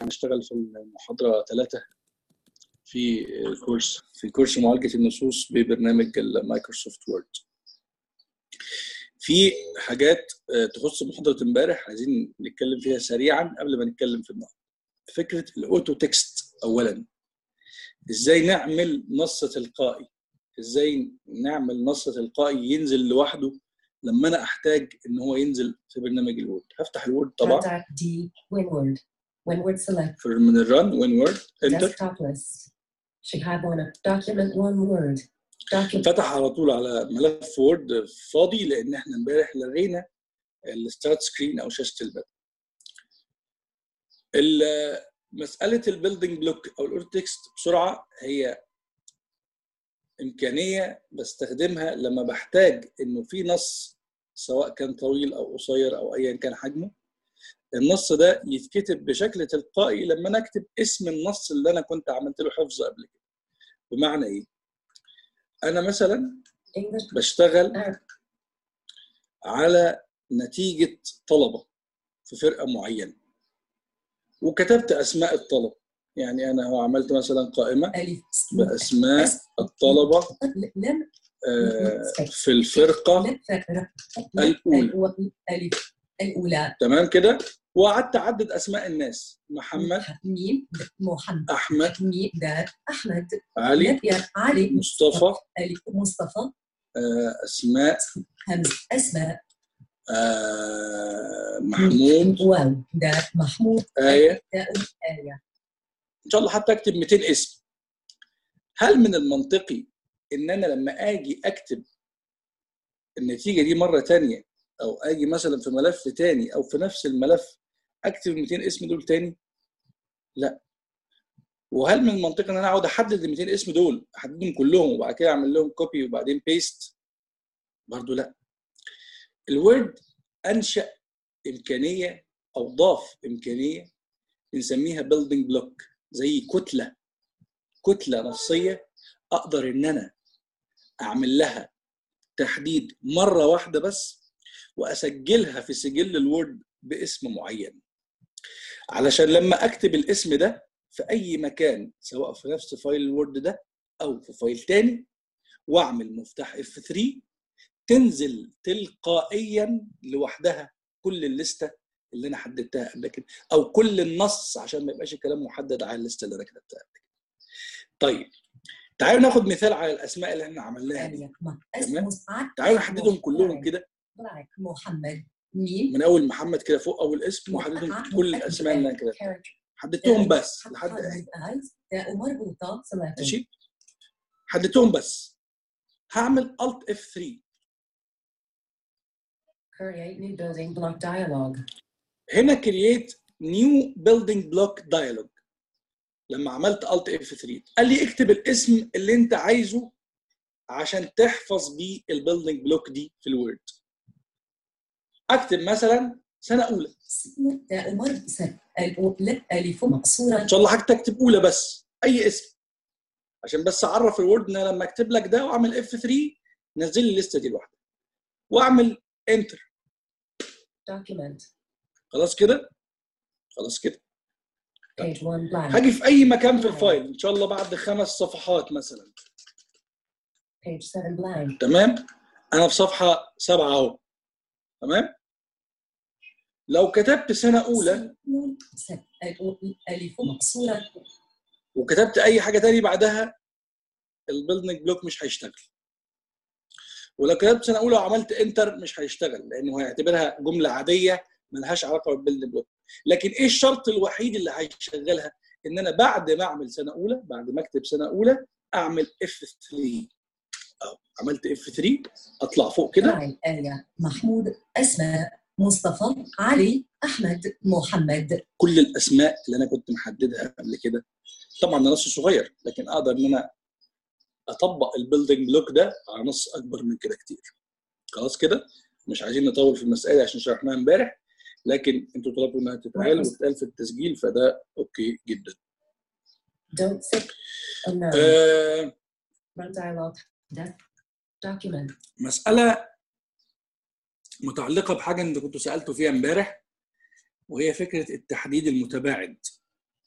هنشتغل في المحاضرة ثلاثة في كورس في كورس معالجة النصوص ببرنامج المايكروسوفت وورد. في حاجات تخص محاضرة امبارح عايزين نتكلم فيها سريعا قبل ما نتكلم في النهارده. فكرة الاوتو تكست أولا. ازاي نعمل نص تلقائي؟ ازاي نعمل نص تلقائي ينزل لوحده لما انا احتاج ان هو ينزل في برنامج الوورد هفتح الوورد طبعا Contact D. WinWord. WinWord select. في من الرن وين وورد انتر Desktop list. شهاب one. Document one word. Document. فتح على طول على ملف وورد فاضي لان احنا امبارح لغينا الستارت سكرين او شاشه البدء. ال- مساله البيلدنج بلوك او الاورد تكست بسرعه هي امكانيه بستخدمها لما بحتاج انه في نص سواء كان طويل او قصير او ايا كان حجمه النص ده يتكتب بشكل تلقائي لما انا اكتب اسم النص اللي انا كنت عملت له حفظ قبل كده بمعنى ايه انا مثلا English. بشتغل Arab. على نتيجه طلبه في فرقه معينه وكتبت اسماء الطلبه يعني انا هو عملت مثلا قائمه ألف. باسماء الطلبه لم آه، في الفرقه لم فاكرة. الأولى. الأول- ألف. الأولى. تمام كده وقعدت اعدد اسماء الناس محمد ميم محمد احمد ميم دال أحمد علي نبيا علي مصطفى ألف مصطفى آه، اسماء همز أسماء آه، محمود واو دال محمود آية داء آية ان شاء الله حتى اكتب 200 اسم هل من المنطقي ان انا لما اجي اكتب النتيجه دي مره تانية او اجي مثلا في ملف تاني او في نفس الملف اكتب ال 200 اسم دول تاني لا وهل من المنطقي ان انا اقعد احدد ال 200 اسم دول احددهم كلهم وبعد كده اعمل لهم كوبي وبعدين بيست برضو لا الوورد انشا امكانيه او ضاف امكانيه بنسميها بيلدينج بلوك زي كتله كتله نصيه اقدر ان انا اعمل لها تحديد مره واحده بس واسجلها في سجل الوورد باسم معين علشان لما اكتب الاسم ده في اي مكان سواء في نفس فايل الوورد ده او في فايل تاني واعمل مفتاح F3 تنزل تلقائيا لوحدها كل الليسته اللي انا حددتها قبل كده او كل النص عشان ما يبقاش الكلام محدد على الليسته اللي انا كتبتها قبل كده. طيب تعالوا ناخد مثال على الاسماء اللي احنا عملناها دي آية ما تمام. مسعد تعالوا نحددهم كلهم كده بلاك محمد ميم من اول محمد كده فوق اول اسم وحددهم كل الاسماء اللي انا كده حددتهم بس لحد اخر داء مربوطة صلاة ماشي حددتهم بس هعمل Alt F3 create new building block dialog هنا create new building block dialog لما عملت Alt F3 قال لي اكتب الاسم اللي انت عايزه عشان تحفظ بيه البيلدينج بلوك دي في الوورد اكتب مثلا سنه اولى داء مربوطة ألف مقصورة ان شاء الله حاجتي اكتب اولى بس اي اسم عشان بس اعرف الوورد ان أنا لما اكتب لك ده واعمل F3 نزل لي الليسته دي لوحدها واعمل انتر document خلاص كده خلاص كده page one blank هاجي في اي مكان في الفايل ان شاء الله بعد خمس صفحات مثلا page seven blank تمام انا في صفحه سبعه اهو تمام لو كتبت سنه اولى ألف مقصورة وكتبت اي حاجه تاني بعدها البيلدنج بلوك مش هيشتغل ولو كتبت سنه اولى وعملت انتر مش هيشتغل لانه هيعتبرها جمله عاديه ملهاش علاقه بالبيلدنج بلوك لكن ايه الشرط الوحيد اللي هيشغلها ان انا بعد ما اعمل سنه اولى بعد ما اكتب سنه اولى اعمل F3 اهو عملت F3 اطلع فوق كده راعي آية محمود أسماء مصطفى علي أحمد محمد كل الاسماء اللي انا كنت محددها قبل كده طبعا ده نص صغير لكن اقدر ان انا اطبق البيلدنج بلوك ده على نص اكبر من كده كتير خلاص كده مش عايزين نطول في المساله عشان شرحناها امبارح لكن انتوا طلبتوا انها تتقال وتتقال في التسجيل فده اوكي جدا don't sit alone آه run dialog Death. document مساله متعلقه بحاجه انت كنتوا سالتوا فيها امبارح وهي فكره التحديد المتباعد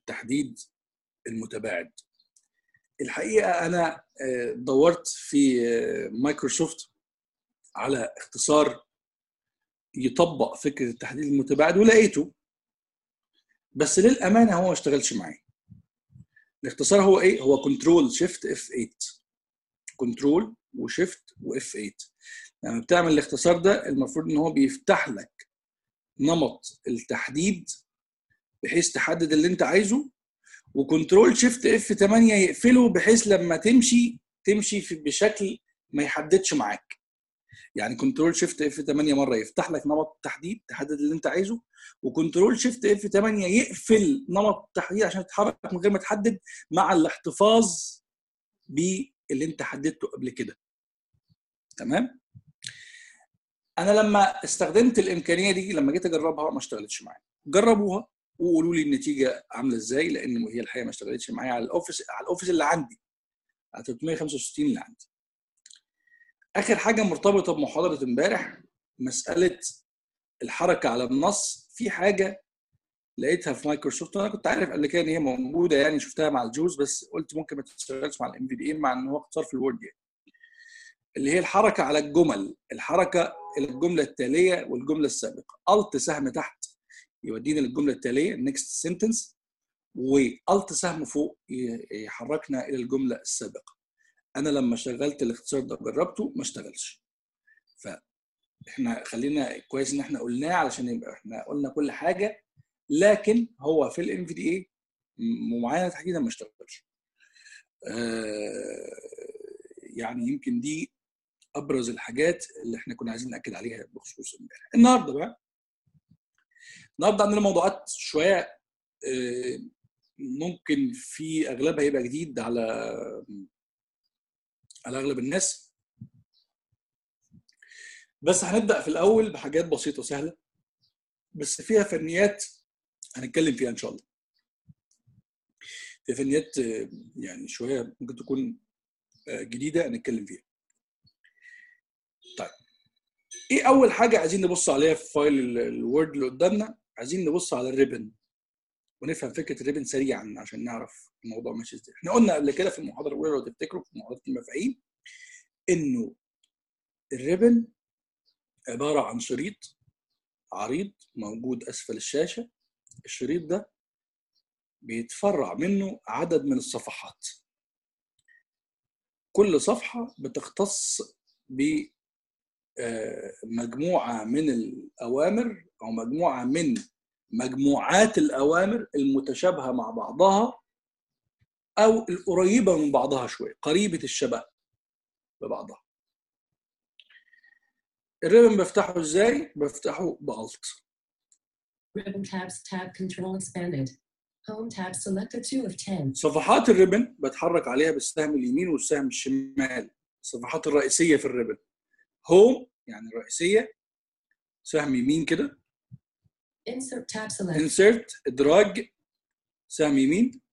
التحديد المتباعد الحقيقه انا دورت في مايكروسوفت على اختصار يطبق فكره التحديد المتباعد ولقيته بس للامانه هو ما اشتغلش معايا الاختصار هو ايه هو كنترول شيفت اف 8 كنترول وشيفت واف 8 لما بتعمل الاختصار ده المفروض ان هو بيفتح لك نمط التحديد بحيث تحدد اللي انت عايزه وكنترول شيفت اف 8 يقفله بحيث لما تمشي تمشي في بشكل ما يحددش معاك يعني كنترول شيفت اف 8 مره يفتح لك نمط التحديد تحدد اللي انت عايزه وكنترول شيفت اف 8 يقفل نمط التحديد عشان تتحرك من غير ما تحدد مع الاحتفاظ باللي انت حددته قبل كده تمام انا لما استخدمت الامكانيه دي لما جيت اجربها ما اشتغلتش معايا جربوها وقولوا لي النتيجه عامله ازاي لان هي الحقيقه ما اشتغلتش معايا على الاوفيس على الاوفيس اللي عندي على 365 اللي عندي اخر حاجه مرتبطه بمحاضره امبارح مساله الحركه على النص في حاجه لقيتها في مايكروسوفت انا كنت عارف قبل كده ان هي موجوده يعني شفتها مع الجوز بس قلت ممكن ما تشتغلش مع الام في دي مع ان هو اختصار في الوورد يعني اللي هي الحركه على الجمل الحركه الى الجمله التاليه والجمله السابقه الت سهم تحت يودينا للجمله التاليه next sentence والت سهم فوق يحركنا الى الجمله السابقه انا لما شغلت الاختصار ده جربته ما اشتغلش فاحنا خلينا كويس ان احنا قلناه علشان يبقى احنا قلنا كل حاجه لكن هو في الام في دي اي ومعانا تحديدا ما اشتغلش آه يعني يمكن دي ابرز الحاجات اللي احنا كنا عايزين ناكد عليها بخصوص امبارح النهارده بقى النهارده عندنا موضوعات شويه آه ممكن في اغلبها يبقى جديد على على اغلب الناس بس هنبدا في الاول بحاجات بسيطه سهله بس فيها فنيات هنتكلم فيها ان شاء الله في فنيات يعني شويه ممكن تكون جديده هنتكلم فيها طيب ايه اول حاجه عايزين نبص عليها في فايل الوورد اللي قدامنا عايزين نبص على الريبن ونفهم فكره الريبن سريعا عشان نعرف الموضوع ماشي ازاي احنا قلنا قبل كده في المحاضره الاولى لو تفتكروا في محاضره المفاهيم انه الريبن عباره عن شريط عريض موجود اسفل الشاشه الشريط ده بيتفرع منه عدد من الصفحات كل صفحه بتختص بمجموعه من الاوامر او مجموعه من مجموعات الاوامر المتشابهه مع بعضها او القريبه من بعضها شويه قريبه الشبه ببعضها الريبن بفتحه ازاي بفتحه بالت Ribbon tabs tab control expanded. Home tab selected 2 of 10. صفحات الريبن بتحرك عليها بالسهم اليمين والسهم الشمال الصفحات الرئيسيه في الريبن هوم يعني الرئيسيه سهم يمين كده Insert tab select. انسرت ادراج سهم يمين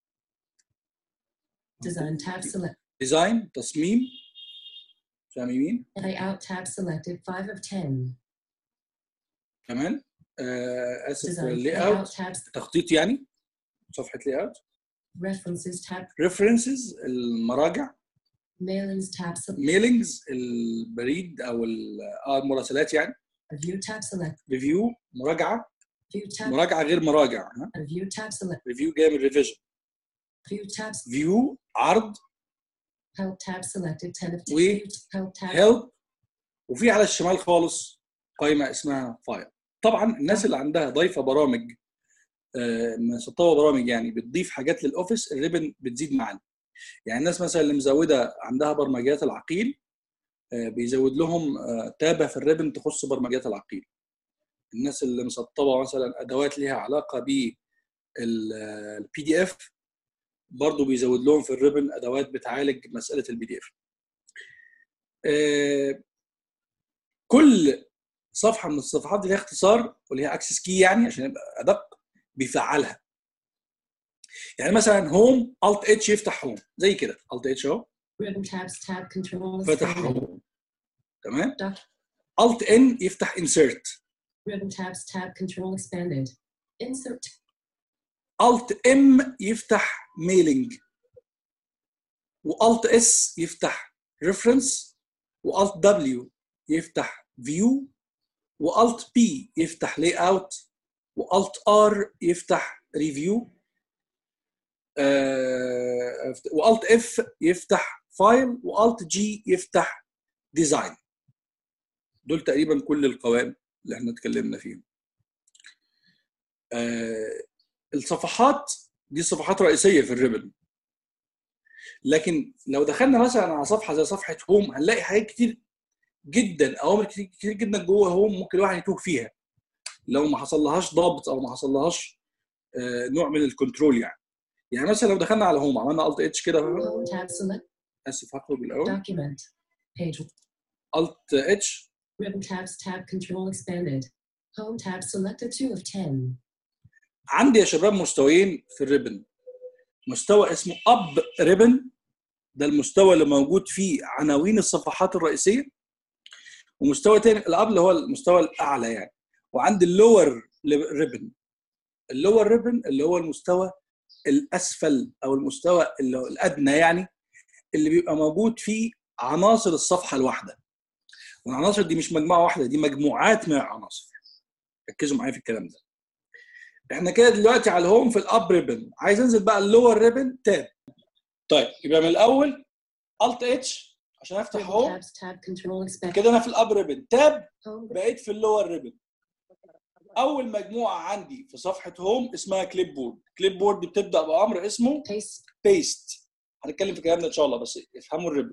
Design tab select. ديزاين تصميم سهم يمين Layout tab selected 5 of 10. كمان آه اسف Design لي layout اوت tabs. تخطيط يعني صفحه لي اوت References tab. ريفرنسز المراجع Mailings tab select. ميلينجز البريد او ال- اه المراسلات يعني Review tab select. ريفيو مراجعه View tab. مراجعه غير مراجع ها Review tab select. ريفيو جاي من ريفيجن View tabs. فيو عرض Help tab selected 10 of 10. We- View- Help tab. هيلب وفي على الشمال خالص قائمه اسمها فايل طبعا الناس اللي عندها ضايفه برامج آه، مسطبه برامج يعني بتضيف حاجات للاوفيس الريبن بتزيد معانا يعني الناس مثلا اللي مزوده عندها برمجيات العقيل آه، بيزود لهم آه، تابه في الريبن تخص برمجيات العقيل الناس اللي مسطبه مثلا ادوات ليها علاقه بالبي دي اف برضه بيزود لهم في الريبن ادوات بتعالج مساله البي دي اف كل صفحه من الصفحات دي ليها اختصار وليها اكسس كي يعني عشان يبقى ادق بيفعلها يعني مثلا هوم الت اتش يفتح هوم زي كده الت اتش اهو Ribbon tabs tab control فتح expanded. هوم تمام Doc. الت ان يفتح انسيرت Ribbon tabs tab control expanded. Insert الت ام يفتح ميلينج والت اس يفتح ريفرنس والت دبليو يفتح فيو والت بي يفتح لاي اوت والت ار يفتح ريفيو والت اف يفتح فايل والت جي يفتح ديزاين دول تقريبا كل القوائم اللي احنا اتكلمنا فيهم آه، الصفحات دي صفحات رئيسيه في الريبن لكن لو دخلنا مثلا على صفحه زي صفحه هوم هنلاقي حاجات كتير جدا اوامر كتير, كتير جدا جوه هوم ممكن الواحد يتوه فيها لو ما حصلهاش ضابط او ما حصلهاش آه، نوع من الكنترول يعني يعني مثلا لو دخلنا على هوم عملنا الت اتش كده Home tab select اسف هخرج الاول document page الت اتش ribbon tabs tab control expanded. Home tab selected 2 of 10. عندي يا شباب مستويين في الريبن مستوى اسمه اب ريبن ده المستوى اللي موجود فيه عناوين الصفحات الرئيسيه ومستوى تاني الاب اللي هو المستوى الاعلى يعني وعندي اللور ريبن اللور ريبن اللي هو المستوى الاسفل او المستوى اللي هو الادنى يعني اللي بيبقى موجود فيه عناصر الصفحه الواحده والعناصر دي مش مجموعه واحده دي مجموعات من العناصر ركزوا معايا في الكلام ده احنا كده دلوقتي على الهوم في الاب ريبن عايز انزل بقى اللور ريبن تاب طيب يبقى من الاول الت اتش عشان افتح Ribbon هوم tabs tab control expanded. كده انا في الاب ريبن تاب Home بقيت في اللور ريبن اول مجموعه عندي في صفحه هوم اسمها كليب بورد كليب بورد بتبدا بامر اسمه paste بيست هنتكلم في الكلام ده ان شاء الله بس افهموا الريبن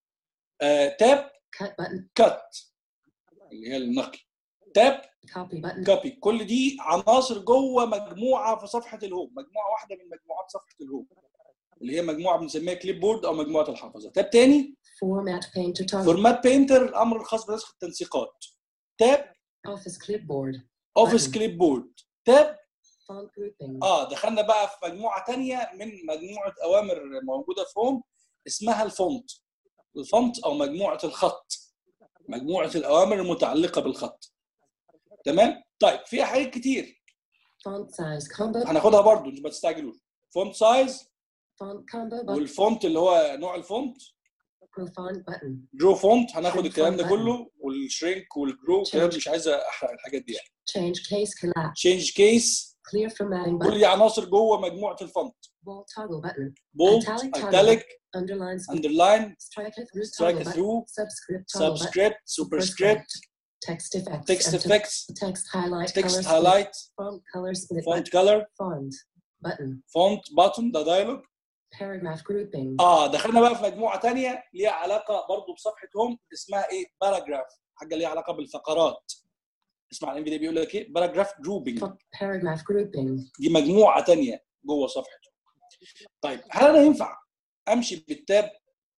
آه تاب cut button كات اللي هي النقل تاب copy button كوبي كل دي عناصر جوه مجموعه في صفحه الهوم مجموعه واحده من مجموعات صفحه الهوم اللي هي مجموعه بنسميها كليب بورد او مجموعه الحافظه تاب تاني format painter target فورمات بينتر الامر الخاص بنسخ التنسيقات تاب office clipboard اوفيس Button. كليب بورد تاب font grouping اه دخلنا بقى في مجموعه تانية من مجموعه اوامر موجوده في هوم اسمها الفونت الفونت او مجموعه الخط مجموعه الاوامر المتعلقه بالخط تمام طيب في حاجات كتير font size combo هناخدها برضو مش ما تستعجلوش فونت سايز font combo button والفونت اللي هو نوع الفونت pro font button جرو فونت هناخد Shrink الكلام ده font كله والشرينك والجرو الكلام Change. مش عايز احرق الحاجات دي يعني change case collapse تشينج كيس clear formatting كل button دي عناصر جوه مجموعه الفونت bold toggle button بولد Italic toggle. ايتاليك underline sp- اندرلاين strike it through سترايك toggle button ثرو subscript toggle button سبسكريبت سوبر سكريبت text effects تكست and to- افكتس text highlight color تكست split, هايلايت font color split فونت button, كلر font button فونت باتون ده دايلوج paragraph grouping اه دخلنا بقى في مجموعه تانية ليها علاقه برضو بصفحه هوم اسمها ايه باراجراف حاجه ليها علاقه بالفقرات اسمع الام في دي بيقول لك ايه باراجراف جروبنج paragraph grouping دي مجموعه تانية جوه صفحته طيب هل انا ينفع امشي بالتاب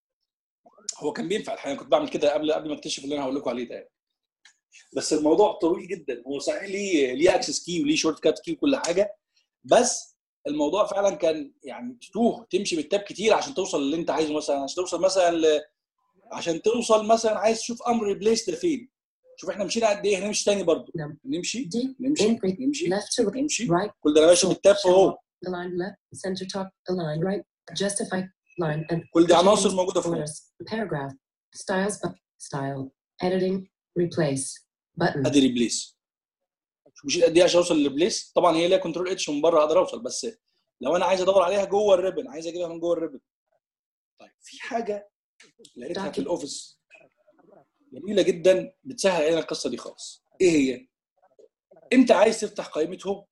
هو كان بينفع الحقيقه كنت بعمل كده قبل قبل ما اكتشف اللي انا هقول لكم عليه ده يعني. بس الموضوع طويل جدا هو صحيح ليه ليه اكسس كي وليه شورت كات كي وكل حاجه بس الموضوع فعلا كان يعني تتوه تمشي بالتاب كتير عشان توصل للي انت عايزه مثلا عشان توصل مثلا ل... عشان توصل مثلا عايز تشوف امر ريبليس ده فين شوف احنا مشينا قد ايه هنمشي تاني برضو نعم. نمشي D نمشي increase نمشي left to right نمشي right كل ده انا ماشي بالتاب فوق align left center top align right justify line and كل دي عناصر change موجوده فوق orders paragraph styles bu- style editing replace button ادي ريبليس شوف مشيت قد ايه عشان اوصل للريبليس طبعا هي ليها كنترول اتش من بره اقدر اوصل بس لو انا عايز ادور عليها جوه الريبن عايز اجيبها من جوه الريبن طيب في حاجه لقيتها في Document. الاوفيس جميله جدا بتسهل علينا القصه دي خالص ايه هي انت عايز تفتح قائمه هوم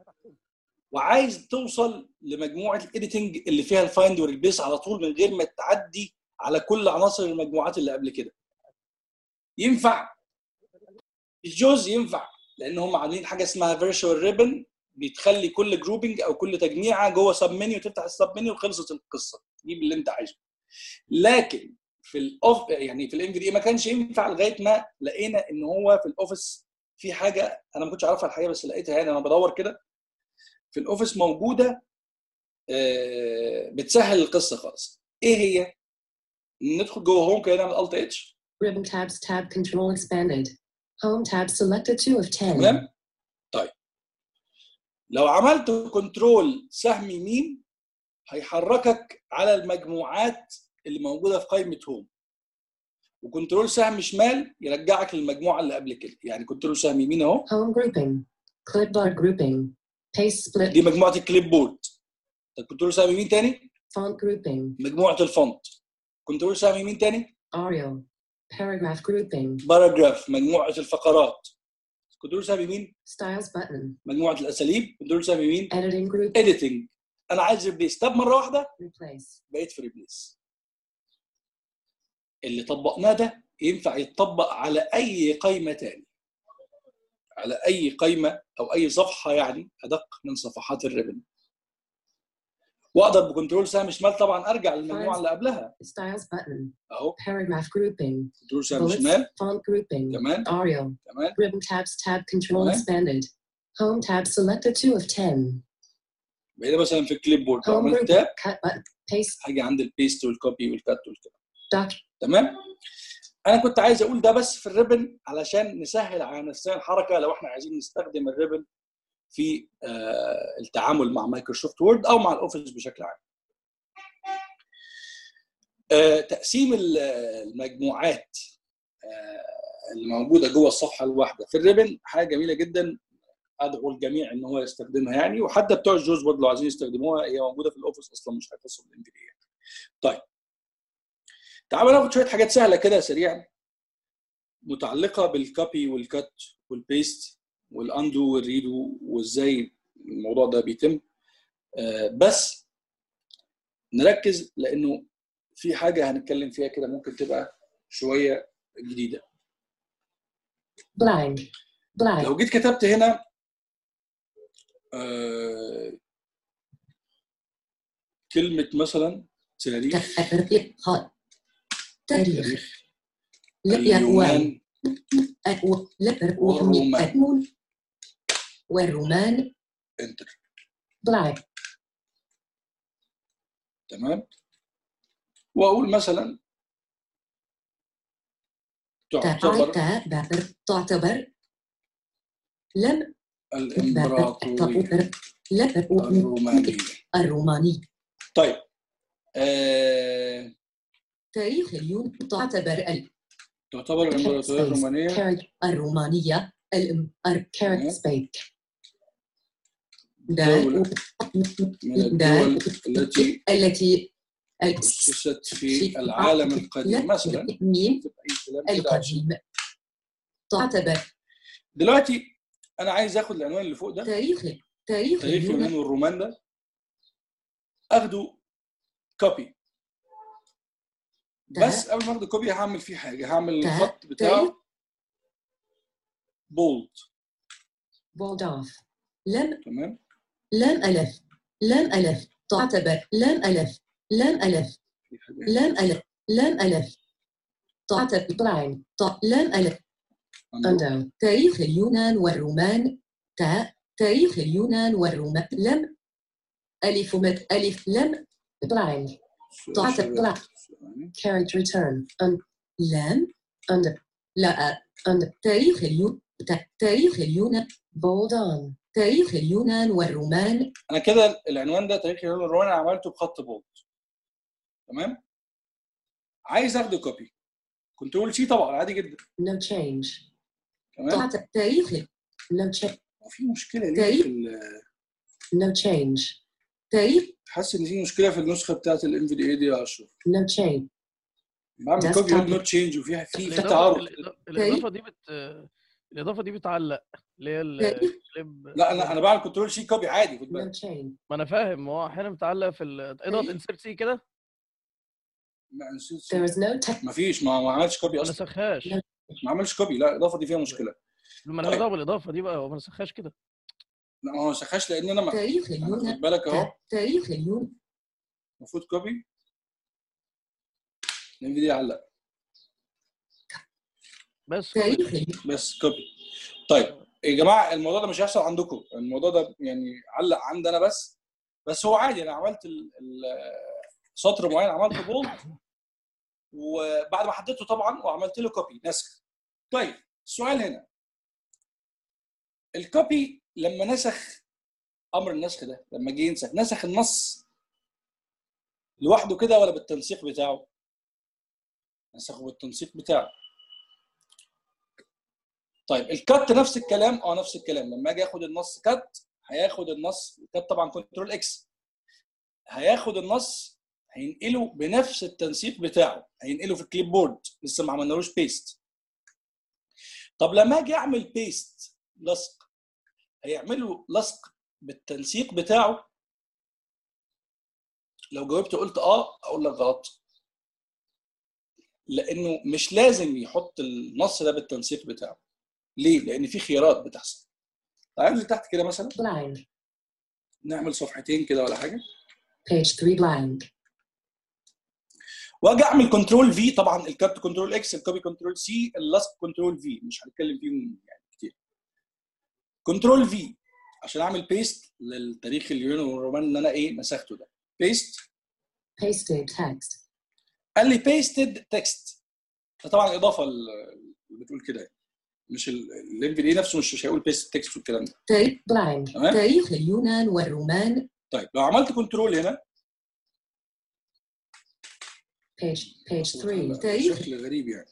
وعايز توصل لمجموعه الايديتنج اللي فيها الفايند والريبليس على طول من غير ما تعدي على كل عناصر المجموعات اللي قبل كده ينفع الجوز ينفع لان هم عاملين حاجه اسمها فيرتشوال ريبن بتخلي كل جروبنج او كل تجميعه جوه سب منيو تفتح السب منيو وخلصت القصه جيب اللي انت عايزه لكن في الاوف يعني في الام في دي ما كانش ينفع لغايه ما لقينا ان هو في الاوفيس في حاجه انا ما كنتش اعرفها الحقيقه بس لقيتها يعني انا بدور كده في الاوفيس موجوده آه، بتسهل القصه خالص ايه هي؟ ندخل جوه هوم كده نعمل الت اتش ribbon tabs tab control expanded home tab selected 2 of 10 تمام؟ طيب لو عملت كنترول سهم يمين هيحركك على المجموعات اللي موجوده في قائمه هوم وكنترول سهم شمال يرجعك للمجموعه اللي قبل كده يعني كنترول سهم يمين اهو Home grouping. Clipboard grouping. Paste split. دي مجموعه الكليب بورد طب كنترول سهم يمين تاني Font grouping. مجموعه الفونت كنترول سهم يمين تاني Arial. Paragraph grouping. باراجراف مجموعه الفقرات كنترول سهم يمين Styles button. مجموعه الاساليب كنترول سهم يمين Editing group. اديتنج انا عايز ريبليس طب مره واحده Replace. بقيت في ريبليس اللي طبقناه ده ينفع يتطبق على اي قائمه تاني على اي قائمه او اي صفحه يعني ادق من صفحات الريبن واقدر بكنترول سهم شمال طبعا ارجع للمجموعه اللي قبلها Styles button. اهو Paragraph grouping. كنترول سهم Bullets. شمال Font grouping. كمان Arial. كمان Ribbon tabs tab control Okay. expanded. Home tab selected 2 of 10. بقينا مثلا في الكليب بورد لو Home عملت grouping. تاب Cut button. Paste. هاجي عند البيست والكوبي والكات والكلام Doc. تمام انا كنت عايز اقول ده بس في الريبن علشان نسهل على نفسنا الحركه لو احنا عايزين نستخدم الريبن في آه، التعامل مع مايكروسوفت وورد او مع الاوفيس بشكل عام آه، تقسيم ال- المجموعات آه، اللي موجوده جوه الصفحه الواحده في الريبن حاجه جميله جدا ادعو الجميع ان هو يستخدمها يعني وحتى بتوع الجوز برضه لو عايزين يستخدموها هي موجوده في الاوفيس اصلا مش هيخصوا بالام بي طيب تعالوا ناخد شويه حاجات سهله كده سريعا متعلقه بالكوبي والكات والبيست والاندو والريدو وازاي الموضوع ده بيتم آه، بس نركز لانه في حاجه هنتكلم فيها كده ممكن تبقى شويه جديده Blank. Blank. لو جيت كتبت هنا آه، كلمه مثلا تاريخ تاريخ تاريخ تاريخ لا يهوان اليونان والرومان والرومان انتر بلاك تمام واقول مثلا تعتبر تعتبر تعتبر لم الامبراطوريه تعتبر لم الرومانيه الروماني طيب آه، تاريخ اليوم تعتبر ال تعتبر الامبراطوريه الرومانيه كارت الرومانية الام كارت نعم. سبيك دولة من الدول التي التي أسست في العالم القديم مثلا ميم تبقى أي كلام كده عشان- القديم تعتبر دلوقتي انا عايز اخد العنوان اللي فوق ده تاريخ تاريخ تاريخ اليوم اليونان والرومان ده اخده كوبي ده- بس قبل ما اخده كوبي هعمل فيه حاجه هعمل ده- الخط تاريخ بتاعه بولد بولد اوف لم تمام لم ألف لم ألف تعتبر لم ألف لم ألف في حاجه لم ألف لم ألف تعتبر بلاين تع- لم ألف عنده. أندو تاريخ اليونان والرومان تا تاريخ اليونان والرومان لم ألف مت ألف لم بلاين تعتبر بلاين character return أن لم أن لا أن تاريخ اليون تا- تاريخ اليونان bold on تاريخ اليونان والرومان انا كده العنوان ده تاريخ اليونان والرومان أنا عملته بخط بولد تمام عايز اخده كوبي كنترول سي طبعا عادي جدا no change تمام تعت- تاريخ no change في مشكله ليه تاريخ. في ال- no change تاريخ حاسس ان في مشكله في النسخه بتاعت الام في دي اي دي يا اشرف no change بعمل Desktop. كوبي نوت تشينج وفي في في الإضافة, تعارض الإضافة, الإضافة دي بت الإضافة دي بتعلق اللي هي ال- تاريخ. الكليب لا انا انا بعمل كنترول سي كوبي عادي خد no بالك change ما أنا فاهم ما هو أحيانا بتعلق في ال- اضغط انسرت سي كده ما نسيت there is no text ما فيش ما ما عملتش كوبي ما اصلا نسخهاش لا. ما عملش كوبي لا الاضافه دي فيها مشكله ما أنا طيب. دعوة بالإضافة دي بقى هو ما نسخهاش كده لا ما هو ما سخاش لان انا ما تاريخ أنا اليونان خد بالك اهو تاريخ اليونان المفروض كوبي الام في دي علق بس تاريخ كوبي. اليونان بس كوبي طيب يا جماعه الموضوع ده مش هيحصل عندكم الموضوع ده يعني علق عندي انا بس بس هو عادي انا عملت ال- ال- سطر معين عملته بولد وبعد ما حددته طبعا وعملت له كوبي نسخ طيب السؤال هنا الكوبي لما نسخ امر النسخ ده لما جه ينسخ نسخ النص لوحده كده ولا بالتنسيق بتاعه نسخه بالتنسيق بتاعه طيب الكات نفس الكلام اه نفس الكلام لما اجي اخد النص كات هياخد النص الكات طبعا كنترول اكس هياخد النص هينقله بنفس التنسيق بتاعه هينقله في الكليب بورد لسه ما عملنالوش بيست طب لما اجي اعمل بيست لصق هيعملوا لصق بالتنسيق بتاعه لو جاوبت قلت اه اقول لك غلط لانه مش لازم يحط النص ده بالتنسيق بتاعه ليه لان في خيارات بتحصل تعال ننزل تحت كده مثلا blind, نعمل صفحتين كده ولا حاجه page 3 blind, واجي اعمل كنترول في طبعا الكابت كنترول اكس الكوبي كنترول سي اللصق كنترول في مش هنتكلم فيهم يعني كتير كنترول في عشان اعمل بيست للتاريخ اليوناني والرومان اللي انا ايه مسحته ده بيست pasted text, قال لي بيستد تكست ده طبعا اضافه اللي بتقول كده يعني. مش الام في دي نفسه مش مش هيقول بيست تكست والكلام ده تاريخ blind, تمام. تاريخ اليونان والرومان طيب لو عملت كنترول هنا page page 3 تاريخ شكل غريب يعني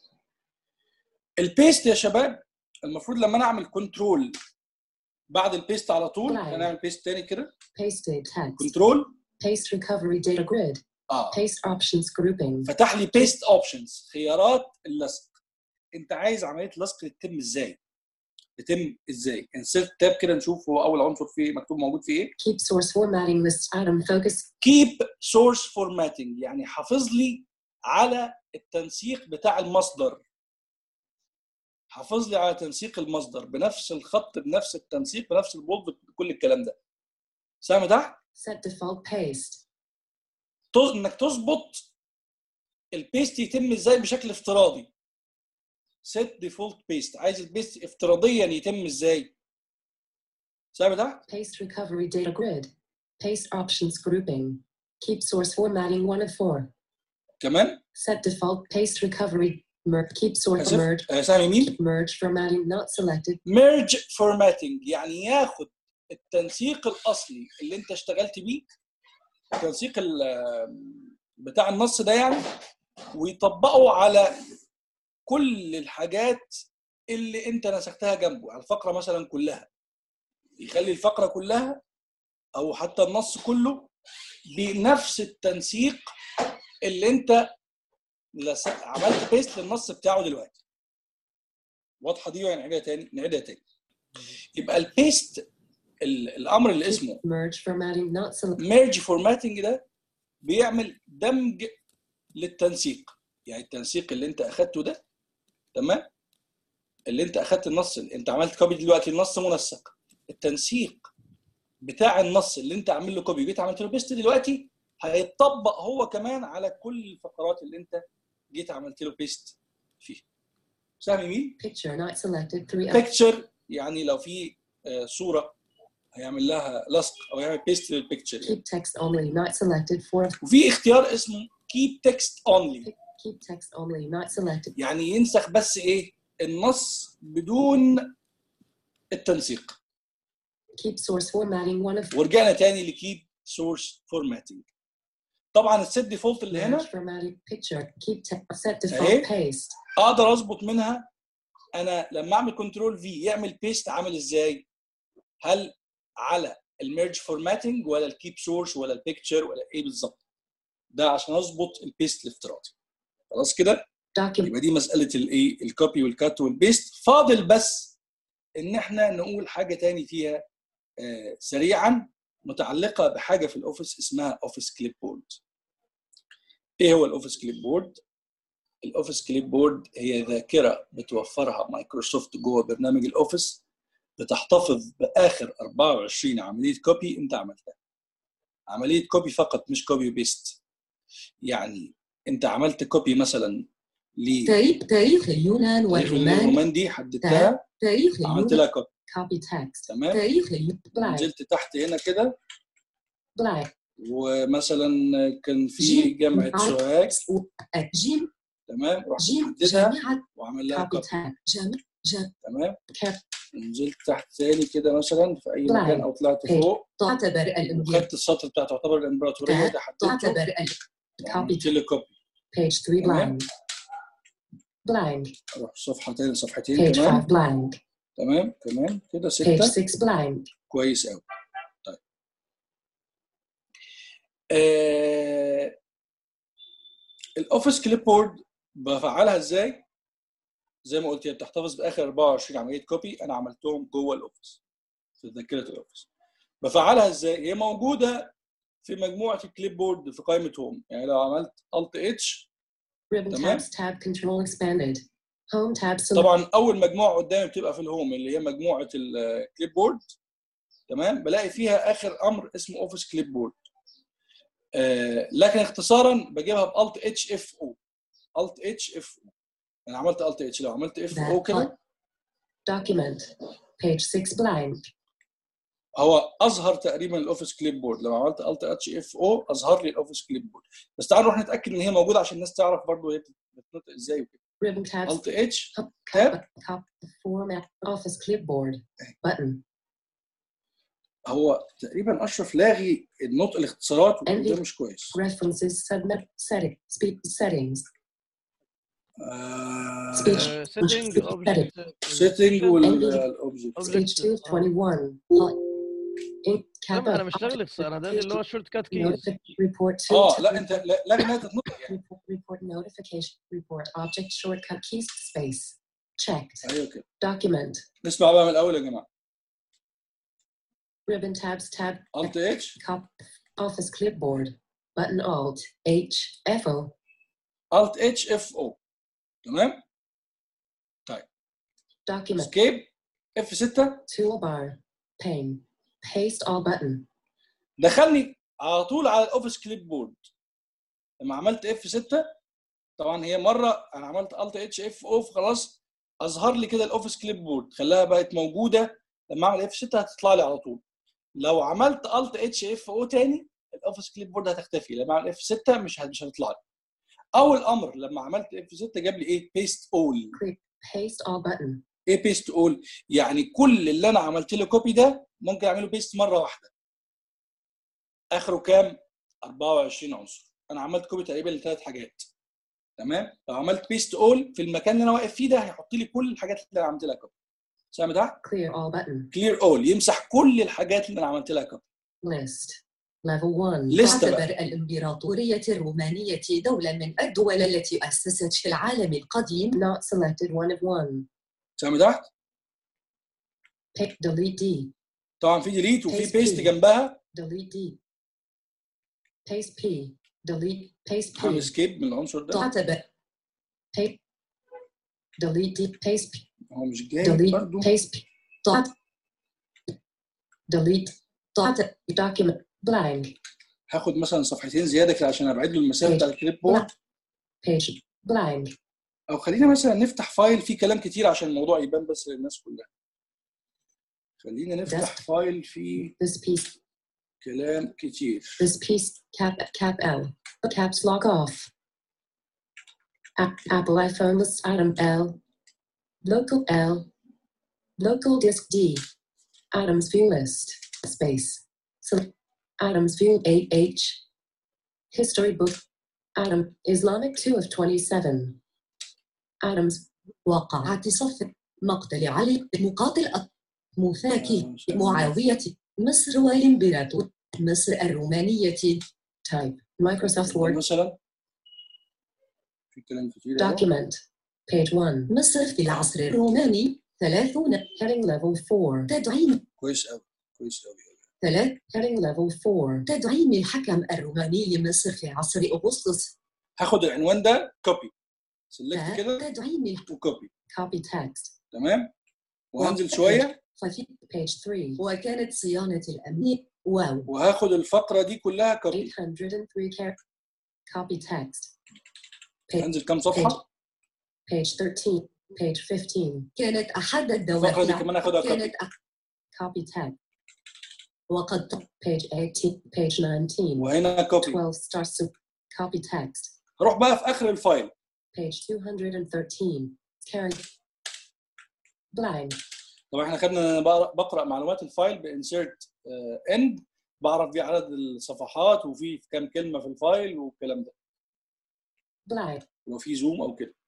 البيست يا شباب المفروض لما انا اعمل كنترول بعد البيست على طول طيب. انا اعمل بيست تاني كده pasted text, كنترول paste recovery data grid, اه paste options grouping, فتح لي بيست اوبشنز خيارات اللصق انت عايز عمليه لصق تتم ازاي تتم ازاي انسرت تاب كده نشوف هو اول عنصر فيه مكتوب موجود فيه ايه keep source formatting list item focus, كيب سورس فورماتنج يعني حافظ لي على التنسيق بتاع المصدر حافظ لي على تنسيق المصدر بنفس الخط بنفس التنسيق بنفس البولد بكل الكلام ده سامع تحت set default paste, تز- انك تظبط البيست يتم ازاي بشكل افتراضي set default paste عايز البيست افتراضيا يتم ازاي سامع تحت paste recovery data grid, paste options grouping, keep source formatting 1 of 4, كمان set default paste recovery, merge, keep source اسف merge, آه، سامع مين keep merge formatting not selected, ميرج فورماتنج يعني ياخد التنسيق الاصلي اللي انت اشتغلت بيه التنسيق ال- بتاع النص ده يعني ويطبقه على كل الحاجات اللي انت نسختها جنبه على الفقره مثلا كلها يخلي الفقره كلها او حتى النص كله بنفس التنسيق اللي انت لس- عملت بيست للنص بتاعه دلوقتي واضحه دي ولا نعيدها تاني نعيدها تاني يبقى البيست ال- الامر اللي اسمه merge formatting not selected, ميرج فورماتنج ده بيعمل دمج للتنسيق يعني التنسيق اللي انت اخدته ده تمام اللي انت اخدت النص انت عملت كوبي دلوقتي النص منسق التنسيق بتاع النص اللي انت عامل له كوبي جيت عملت له بيست دلوقتي هيطبق هو كمان على كل الفقرات اللي انت جيت عملت له بيست فيها سامي مين؟ picture not selected 3 of بيكتشر يعني لو في آه، صوره هيعمل لها لصق او يعمل بيست للبيكتشر keep text only not selected 4 of وفي اختيار اسمه keep text only keep text only not selected, يعني ينسخ بس ايه النص بدون التنسيق keep source formatting 1 of ورجعنا تاني لكيب سورس فورماتنج طبعا السيت ديفولت اللي merge هنا formatting picture, keep te- set أهي. default paste, اقدر اظبط منها انا لما اعمل كنترول في يعمل بيست عامل ازاي هل على الميرج فورماتنج ولا الكيب سورس ولا البيكتشر ولا ايه بالظبط ده عشان اظبط البيست الافتراضي خلاص كده document يبقى دي مساله الايه الكوبي والكات والبيست فاضل بس ان احنا نقول حاجه تاني فيها آه، سريعا متعلقه بحاجه في الاوفيس اسمها اوفيس كليب بورد ايه هو الاوفيس كليب بورد الاوفيس كليب بورد هي ذاكره بتوفرها مايكروسوفت جوه برنامج الاوفيس بتحتفظ باخر 24 عمليه كوبي انت عملتها عمليه كوبي فقط مش كوبي بيست يعني انت عملت كوبي مثلا ل تاريخ تاريخ اليونان تاريخ والرومان الرومان دي حددتها تاريخ عملت اليونان لها كوبي copy text تمام تاريخ اليونان بلاي نزلت تحت هنا كده بلاي ومثلا كان في جيم. جامعه سوهاج جيم تمام رحت جيم محددها جامعة وعمل لها copy كوبي text جامعة جاب تمام كاب نزلت تحت تاني كده مثلا في اي مكان Blank. او طلعت Page. فوق تعتبر الإمبراطورية وخدت السطر بتاع تعتبر الامبراطوريه ده حددته تعتبر ال وعملت له كوبي page 3 تمام. blank blank اروح صفحه تاني صفحتين page كمان 5 blank تمام تمام كده page سته 6 blank كويس قوي طيب آه... الاوفيس كليب بورد بفعلها ازاي؟ زي ما قلت هي بتحتفظ باخر 24 عمليه كوبي انا عملتهم جوه الاوفيس في ذاكره الاوفيس بفعلها ازاي؟ هي موجوده في مجموعه الكليب بورد في قائمه هوم يعني لو عملت الت اتش ribbon تمام. tabs tab control expanded home tab select طبعا اول مجموعه قدامي بتبقى في الهوم اللي هي مجموعه الكليب بورد تمام بلاقي فيها اخر امر اسمه اوفيس كليب بورد آه لكن اختصارا بجيبها بالت اتش اف او الت اتش اف او انا عملت الت اتش لو عملت اف او that كده document page 6 blank هو اظهر تقريبا الاوفيس كليب بورد لو عملت الت اتش اف او اظهر لي الاوفيس كليب بورد بس تعالوا نروح نتاكد ان هي موجوده عشان الناس تعرف برضو هي بتتنطق ازاي وكده ribbon tabs الت اتش cup, tab. cup, cup format office clipboard button هو تقريبا اشرف لاغي النطق الاختصارات وده مش كويس references submit setting speak settings آه Speech. سيتنج اوبجكت سيتنج NV. والاوبجكت speech 221 ink cap انا up, مشتغل انا ده اللي هو شورت كات كيز notific report to اه لا انت لا- لاغي انها تتنطق يعني report, report notification report object shortcut keys space checked ايوه كده document نسمع بقى من الاول يا جماعه ribbon tabs tab الت اتش cop office clipboard button alt h fo الت اتش اف او تمام document اسكيب اف 6 toolbar pane paste all button دخلني على طول على الاوفيس كليب بورد لما عملت اف 6 طبعا هي مره انا عملت الت اتش اف او خلاص اظهر لي كده الاوفيس كليب بورد خلاها بقت موجوده لما اعمل اف 6 هتطلع لي على طول لو عملت الت اتش اف او تاني الاوفيس كليب بورد هتختفي لما اعمل اف 6 مش هت- مش هتطلع لي اول امر لما عملت اف 6 جاب لي ايه بيست اول paste all button ايه بيست اول يعني كل اللي انا عملت له كوبي ده ممكن اعمله بيست مره واحده اخره كام 24 عنصر انا عملت كوبي تقريبا لثلاث حاجات تمام لو عملت بيست اول في المكان اللي انا واقف فيه ده هيحط لي كل الحاجات اللي انا عملت لها كوبي سامع ده clear all button كلير اول يمسح كل الحاجات اللي انا عملت لها كوبي list level 1 لستة تعتبر الإمبراطورية الرومانية دولة من الدول التي أسست في العالم القديم not selected one of one سامع تحت pick delete D طبعا في ديليت وفي Paste بيست P. جنبها delete D paste P delete paste هعمل P سكيب من العنصر ده تعتبر paste delete D paste P هو مش جاي delete برضه paste P dot delete dot document blank هاخد مثلا صفحتين زياده كده عشان ابعد له المسافه بتاع الكليب بورد page blank او خلينا مثلا نفتح فايل فيه كلام كتير عشان الموضوع يبان بس للناس كلها خلينا نفتح Desk. فايل فيه this piece كلام كتير This piece cap cap L. Caps lock off. App- Apple iPhone list item L. Local L. Local disk D. Items view list. Space. Select items view 8H. History book. Item Islamic 2 of 27. Items وقعت صف مقتل علي مقاتل مفاكي معاوية مصر والإمبراطور مصر الرومانية type Microsoft Word مثلا في كلام كتير أهو. document page 1 مصر في العصر الروماني 30 heading level 4 تدعيم كويس قوي كويس قوي ثلاث heading level 4 تدعيم الحكم الروماني لمصر في عصر أغسطس هاخد العنوان ده كوبي سلكت كده تدعيم ال- وكوبي copy text تمام وهنزل شويه ففي page 3 وكانت صيانة الأمن واو وهاخد الفقره دي كلها كوبي 803 character copy text هنزل كام صفحه page 13 page 15 كانت أحد الفقره دي الدوافع كمان هاخدها كوبي كانت أح- copy text وقد page 18 page 19 وهنا كوبي 12 star soup copy text هروح بقى في اخر الفايل page 213 carry blank, طبعا احنا خدنا إن أنا بقرا بقرا معلومات الفايل بانسيرت اند بعرف فيه عدد الصفحات وفي كام كلمه في الفايل والكلام ده blank, لو في زوم او كده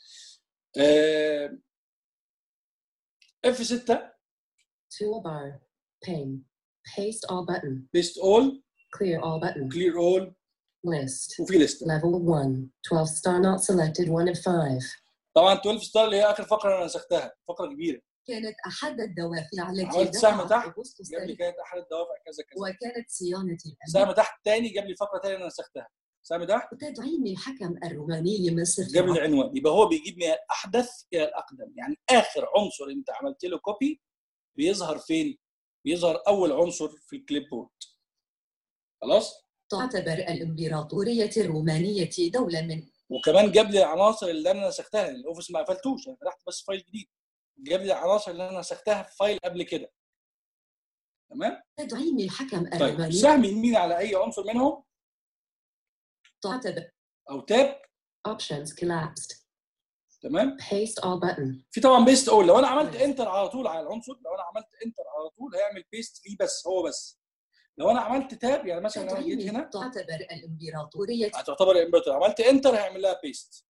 اف 6 toolbar, pane, paste all button, بيست اول clear all button, كلير اول list, وفي ليست level 1, 12 star not selected 1 of 5. طبعا 12 ستار اللي هي اخر فقره انا نسختها فقره كبيره كانت أحد الدوافع التي عملت سهم دفعت تحت أغسطس جاب لي ذلك كانت احد الدوافع كذا كذا وكانت صيانة سهم الأمن تحت تاني جاب لي فقره تانية انا نسختها سهم تحت وتدعيم الحكم الروماني مصر جاب لي العنوان يبقى هو بيجيب من الاحدث الى الاقدم يعني اخر عنصر انت عملت له كوبي بيظهر فين؟ بيظهر اول عنصر في الكليب بورد خلاص؟ تعتبر الإمبراطورية الرومانية دولة من وكمان جاب لي العناصر اللي انا نسختها يعني الاوفيس ما قفلتوش انا فتحت بس فايل جديد جاب لي العناصر اللي انا نسختها في فايل قبل كده تمام؟ تدعيم الحكم طيب الروماني سهم يمين على اي عنصر منهم تعتبر او تاب options collapsed تمام؟ paste all button في طبعا بيست اول لو انا عملت انتر على طول على العنصر لو انا عملت انتر على طول هيعمل بيست ليه بس هو بس لو انا عملت تاب يعني مثلا لو انا جيت تدعيم هنا تعتبر الإمبراطورية هتعتبر امبرتور عملت انتر هيعمل لها بيست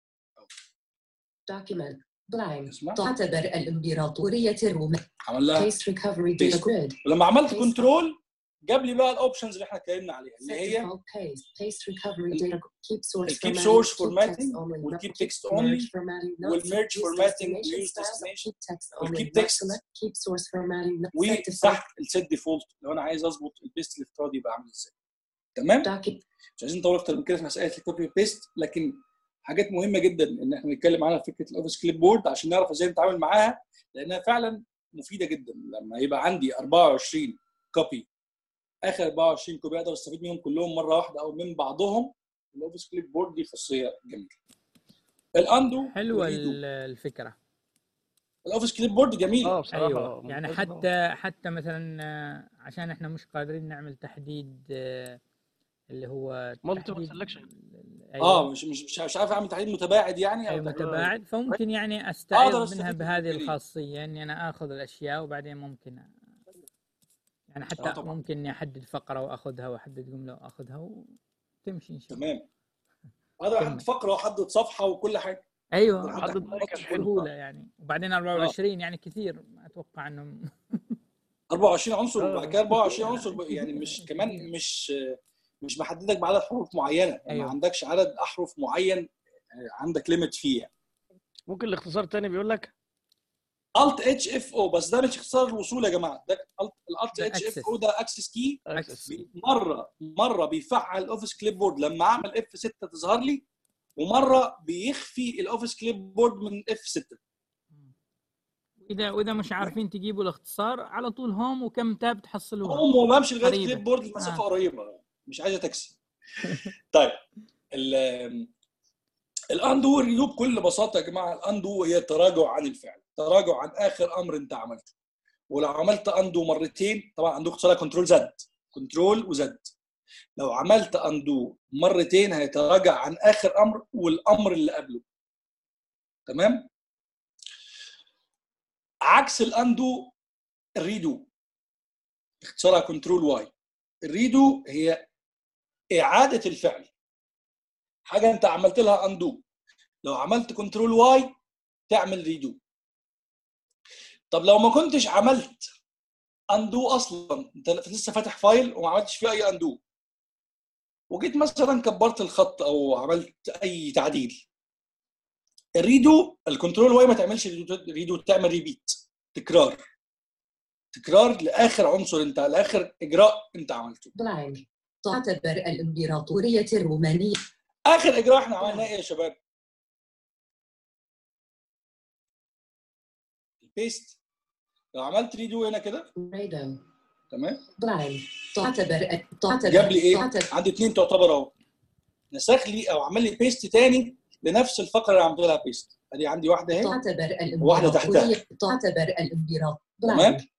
document blank اسمع تعتبر الإمبراطورية الرومانية عمل لها paste recovery data Paste. grid ولما عملت Paste. كنترول جاب لي بقى الاوبشنز اللي احنا اتكلمنا عليها اللي set هي default paste paste recovery data keep source keep formatting source keep formatting text only will not keep keep text only merge formatting not will set merge use formatting destination use styles destination keep text will only keep not text. select keep source formatting not set default وتحت السيت ديفولت لو انا عايز اظبط البيست الافتراضي يبقى عامل ازاي تمام document مش عايزين نطول اكتر من كده في مساله الكوبي بيست لكن حاجات مهمه جدا ان احنا نتكلم عنها في فكره الاوفيس كليب بورد عشان نعرف ازاي نتعامل معاها لانها فعلا مفيده جدا لما يبقى عندي 24 كوبي اخر 24 كوبي اقدر استفيد منهم كلهم مره واحده او من بعضهم الاوفيس كليب بورد دي خاصيه جميله الاندو حلوه والريدو. ال- الفكره الاوفيس كليب بورد جميل اه بصراحه ايوه يعني ممتازة طبعاً. حتى حتى مثلا آه، عشان احنا مش قادرين نعمل تحديد آه، اللي هو Multiple تحديد selection. ال- اه ايوه مش مش مش مش عارف اعمل تحديد متباعد يعني او ايوه تحديد متباعد فممكن يعني أقدر استعيض أستفيد منها من بهذه الفكرة. الخاصيه اني انا اخذ الاشياء وبعدين ممكن أ- يعني حتى آه طبعاً. ممكن اني احدد فقره واخذها واحدد جمله واخذها وتمشي ان شاء الله تمام اقدر كمل. احدد فقره واحدد صفحه وكل حاجه ايوه حدد حدد لايك نقط حلو. بسهوله يعني وبعدين 24 يعني كثير ما اتوقع انهم 24 عنصر آه. وبعد كده 24 عنصر ب- يعني مش كمان مش مش محددك بعدد حروف معينه يعني أيوة. ما عندكش عدد احرف معين آه، عندك ليميت فيه يعني. ممكن الاختصار تاني بيقول لك الت اتش اف او بس ده مش اختصار الوصول يا جماعه ده الالت ده اتش اف access. او ده اكسس كي اكسس مره مره بيفعل الاوفيس كليب بورد لما اعمل اف 6 تظهر لي ومره بيخفي الاوفيس كليب بورد من اف 6 واذا واذا مش عارفين تجيبوا الاختصار على طول هوم وكم تاب تحصلوها هم وبمشي لغايه قريبة. كليب بورد المسافه آه. قريبه مش عايزه تاكسي طيب ال الاندو والريدو بكل بساطه يا جماعه الاندو هي تراجع عن الفعل تراجع عن اخر امر انت عملته ولو عملت اندو مرتين طبعا اندو اختصارها كنترول زد كنترول وزد لو عملت اندو مرتين هيتراجع عن اخر امر والامر اللي قبله تمام عكس الاندو الريدو اختصارها كنترول واي الريدو هي اعاده الفعل حاجه انت عملت لها اندو لو عملت كنترول واي تعمل ريدو طب لو ما كنتش عملت اندو اصلا انت لسه فاتح فايل وما عملتش فيه اي اندو وجيت مثلا كبرت الخط او عملت اي تعديل الريدو الكنترول واي ما تعملش ريدو, ريدو تعمل ريبيت تكرار تكرار لاخر عنصر انت لاخر اجراء انت عملته blank تعتبر الإمبراطورية الرومانية اخر اجراء احنا عملناه ايه يا شباب البيست لو عملت ريدو هنا كده ريدو تمام blank تعتبر تعتبر جاب لي ايه تعتبر عندي اثنين تعتبر اهو نسخ لي او عمل لي بيست تاني لنفس الفقره اللي عملت لها بيست ادي عندي واحده اهي تعتبر واحدة تحتها. الإمبراطورية تعتبر الإمبراطورية تمام blank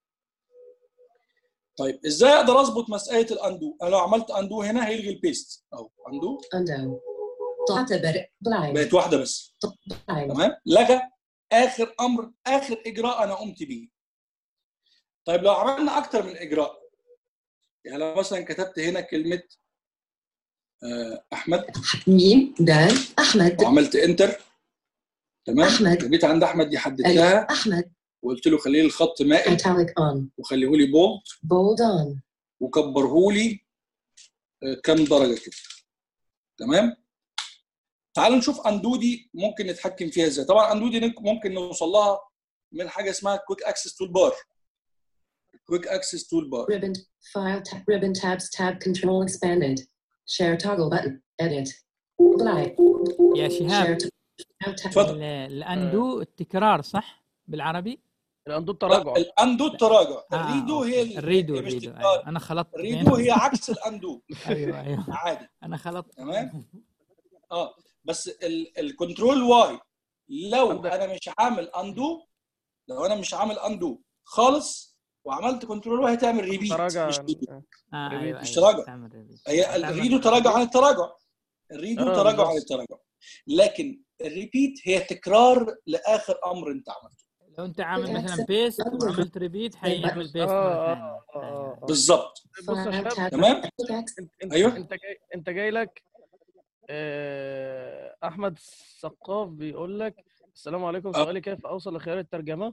طيب ازاي اقدر اظبط مساله الاندو انا لو عملت اندو هنا هيلغي البيست اهو اندو undo تعتبر blank بقت واحده بس blank تمام لغى اخر امر اخر اجراء انا قمت بيه طيب لو عملنا اكتر من اجراء يعني لو مثلا كتبت هنا كلمه آه، احمد ميم دال أحمد وعملت انتر تمام أحمد. جيت عند احمد دي ألف حددتها أحمد وقلت له خليه لي الخط مائل italic on وخليه لي بولد bold on وكبره لي آه، كام درجه كده تمام تعالوا نشوف اندو دي ممكن نتحكم فيها ازاي طبعا اندو دي نك- ممكن نوصل لها من حاجه اسمها كويك اكسس تول بار كويك اكسس تول بار ribbon file tab ribbon tabs tab control expanded share toggle button edit apply يا شهاب share to- file tab اتفضل. ال- الاندو التكرار صح بالعربي؟ عنده لا التراجع الاندو التراجع آه، الريدو أوكي. هي ال- الريدو هي مش الريدو تكرار. أيوة. انا خلطت الريدو بين- هي عكس الاندو ايوه ايوه عادي انا خلطت تمام. اه بس ال- الكنترول واي لو عندك- انا مش عامل اندو لو انا مش عامل اندو خالص وعملت كنترول واي هتعمل ريبيت تراجع مش ريدو آه ريبيت ايوه مش ايوه تراجع. تعمل ريبيت. هي تعمل- الريدو تراجع عن التراجع الريدو آه، تراجع عن بالظبط. التراجع لكن الريبيت هي تكرار لاخر امر انت عملته لو انت عامل مثلا Accept بيست under- وعملت ريبيت حيعمل بيست آه، مره آه، ثانيه آه، آه. بالظبط بص يا file شباب tab تمام quick access انت انت أيوه. انت جاي انت جاي لك آه، احمد الثقاف بيقول لك السلام عليكم أه. سؤالي كيف اوصل لخيار الترجمه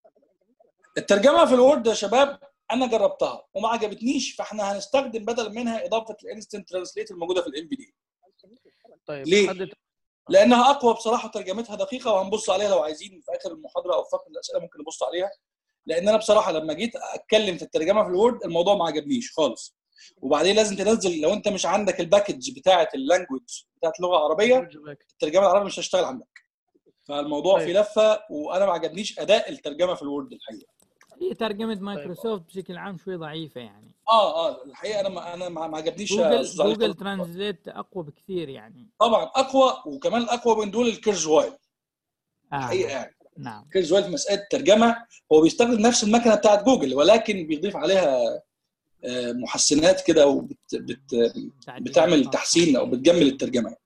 الترجمه في الوورد يا شباب انا جربتها وما عجبتنيش فاحنا هنستخدم بدل منها اضافه الانستنت ترانسليت الموجوده في الام في دي طيب ليه؟ حد لانها اقوى بصراحه وترجمتها دقيقه وهنبص عليها لو عايزين في اخر المحاضره او في فقره الاسئله ممكن نبص عليها لان انا بصراحه لما جيت اتكلم في الترجمه في الوورد الموضوع ما عجبنيش خالص وبعدين لازم تنزل لو انت مش عندك الباكج بتاعه اللانجوج بتاعه اللغه العربيه الترجمه العربيه مش هتشتغل عندك فالموضوع طيب. فيه لفه وانا ما عجبنيش اداء الترجمه في الوورد الحقيقه هي ترجمه مايكروسوفت بشكل عام شوي ضعيفه يعني اه اه الحقيقه انا ما انا ما ما عجبنيش يا جوجل أستاذ علي جوجل خالص. ترانزليت اقوى بكثير يعني طبعا اقوى وكمان الاقوى من دول الكيرز وايل الحقيقه آه. يعني نعم كيرز وايل في مساله الترجمه هو بيستخدم نفس المكنه بتاعت جوجل ولكن بيضيف عليها آه، محسنات كده وبت بت تعديلات بتعمل خاصة. تحسين او بتجمل الترجمه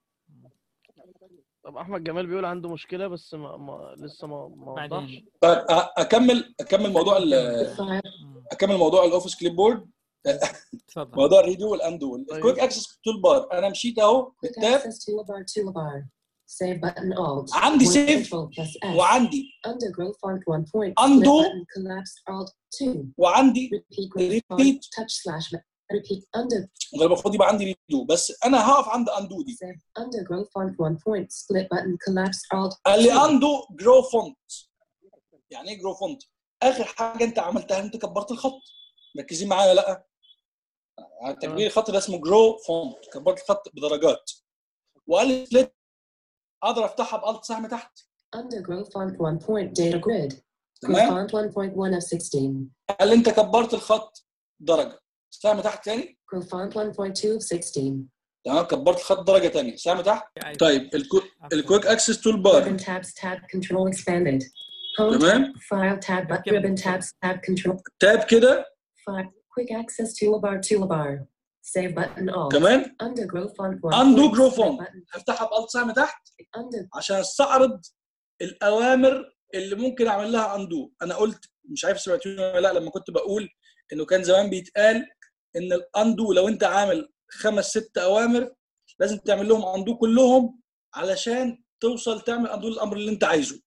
طب احمد جمال بيقول عنده مشكله بس ما, ما لسه ما ما وضحش بعدين طيب أ- اكمل اكمل موضوع ال- file مم. اكمل موضوع الاوفيس كليب بورد تفضل موضوع الريدو والاندو الكويك اكسس تول بار انا مشيت اهو quick بالتاب access toolbar toolbar save button alt عندي Point save control plus S وعندي undergrow font 1 point Undo. split button collapse alt 2 وعندي repeat growth font Repeat. touch slash ma- repeat under غالبا المفروض يبقى عندي ريدو بس انا هقف عند اندو دي save undergrow font 1 point split button collapse alt قال لي 2 اندو جرو فونت يعني ايه جرو فونت اخر حاجه انت عملتها انت كبرت الخط مركزين معايا ولا لا يعني تكبير الخط ده اسمه جرو فونت كبرت الخط بدرجات وقال لي سبليت اقدر افتحها بالت سهم تحت undergrow font 1 point data grid grow تمام font 1.1 of 16 قال لي انت كبرت الخط درجه سهم تحت تاني grow font 1.2 of 16 تمام كبرت الخط درجه تانية سهم تحت يعني طيب الكو... الكويك اكسس تول بار ribbon tabs tab control expanded home تمام tab file tab but كمل. ribbon tabs tab control تاب كده Five. Quick access toolbar toolbar. Save button alt. كمان Undergrow font one. Undo point, grow split font. button. هفتحها بالت سهم تحت Under. عشان استعرض الاوامر اللي ممكن اعمل لها اندو انا قلت مش عارف سمعتوني ولا لا لما كنت بقول انه كان زمان بيتقال ان الاندو لو انت عامل خمس ست اوامر لازم تعمل لهم اندو كلهم علشان توصل تعمل اندو للامر اللي انت عايزه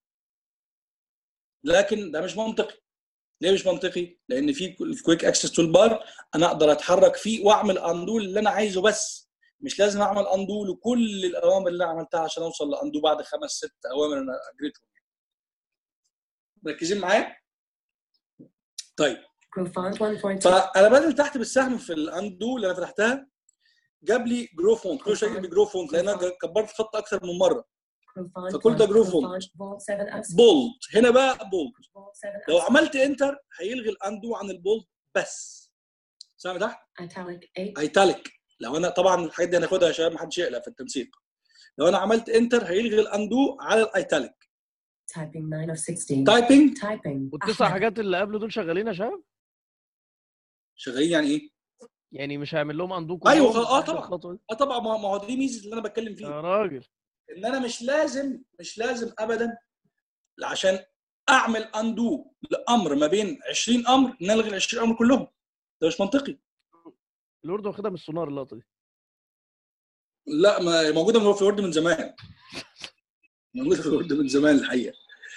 لكن ده مش منطقي ليه مش منطقي لان في كويك اكسس تول بار انا اقدر اتحرك فيه واعمل اندو اللي انا عايزه بس مش لازم اعمل اندو لكل الاوامر اللي انا عملتها عشان اوصل لاندو بعد خمس ست اوامر انا اجريتهم مركزين معايا طيب Grow font 1.2. فانا بنزل تحت بالسهم في الاندو اللي انا فتحتها جاب لي جرو فونت كل شويه يجيب لي جرو فونت لان انا كبرت الخط اكثر من مره Grow font فكل ده one. grow Grow font. Vault 7 of بولد هنا بقى بولد Vault 7 لو of عملت انتر هيلغي الاندو عن البولد بس سامع تحت italic 8. ايتاليك لو انا طبعا الحاجات دي هناخدها يا شباب محدش يقلق في التنسيق لو انا عملت انتر هيلغي الاندو على الايتاليك Typing 9 of 16. تايبنج Typing. والتسع أحمد. حاجات اللي قبل دول شغالين يا شباب شغالين يعني ايه؟ يعني مش هيعمل لهم اندو أيوة، كلهم آه، بعد طبعا. الخطوة دي؟ اه طبعا ما ما هو دي ميزه اللي انا بتكلم فيه يا راجل ان انا مش لازم مش لازم ابدا عشان اعمل اندو لامر ما بين 20 امر نلغي ال 20 امر كلهم ده مش منطقي الورد واخدها من السونار اللقطه دي لا ما موجوده من- في الورد من زمان موجوده في الورد من زمان الحقيقه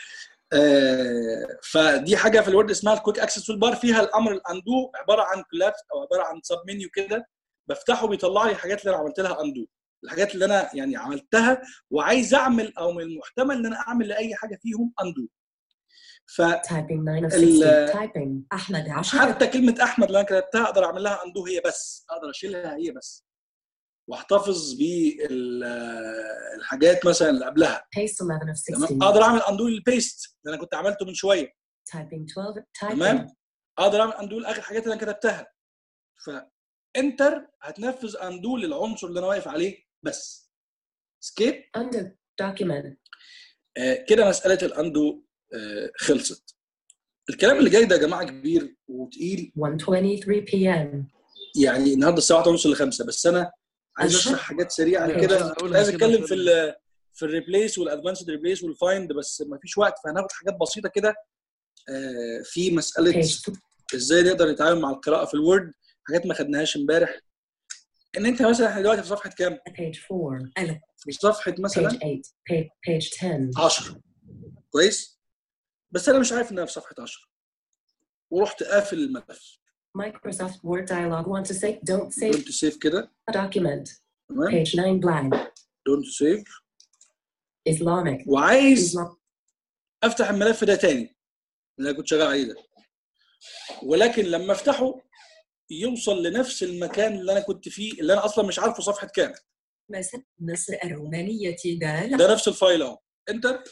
آه فدي حاجه في الورد اسمها الكويك اكسس تول بار فيها الامر الاندو عباره عن كلابس او عباره عن سب منيو كده بفتحه بيطلع لي الحاجات اللي انا عملت لها اندو الحاجات اللي انا يعني عملتها وعايز اعمل او من المحتمل ان انا اعمل لاي حاجه فيهم اندو ف Typing 9 of ال- 60. Typing. أحمد عشرة. حتى كلمه احمد اللي انا كتبتها اقدر اعمل لها اندو هي بس اقدر اشيلها هي بس واحتفظ بالحاجات مثلا اللي قبلها Paste 11 of 60. تمام اقدر اعمل اندو للبيست اللي انا كنت عملته من شويه Typing 12. Typing. تمام اقدر اعمل اندو لاخر الحاجات اللي انا كتبتها فانتر هتنفذ اندو للعنصر اللي انا واقف عليه بس سكيب Under. Document. آه كده مساله الاندو آه خلصت الكلام اللي جاي ده يا جماعه كبير وتقيل 1:23 p.m. يعني النهارده الساعه 1:30 ل 5 بس انا عايز الشرح. اشرح حاجات سريعه أيوة، كده عايز كنت أقولها عايز كده اتكلم في عشان- ال في الريبليس والادفانسد ريبليس والفايند بس ما فيش وقت فهناخد حاجات بسيطه كده آه، في مساله Page ازاي نقدر نتعامل مع القراءه في الوورد حاجات ما خدناهاش امبارح ان انت مثلا احنا دلوقتي في صفحه كام؟ page 4. ألف. في صفحه مثلا Page 8. Page, page 10. 10 كويس؟ بس انا مش عارف انها في صفحه 10 ورحت قافل الملف Microsoft Word dialog. Want to save? Don't save. دونت سيف كده Document. تمام Page 9 blank. دونت سيف Islamic. وعايز Islam. افتح الملف ده تاني اللي انا كنت شغال عليه ده ولكن لما افتحه يوصل لنفس المكان اللي انا كنت فيه اللي انا اصلا مش عارفه صفحه كام مس- مصر الرومانية دال. ده نفس الفايل اهو انتر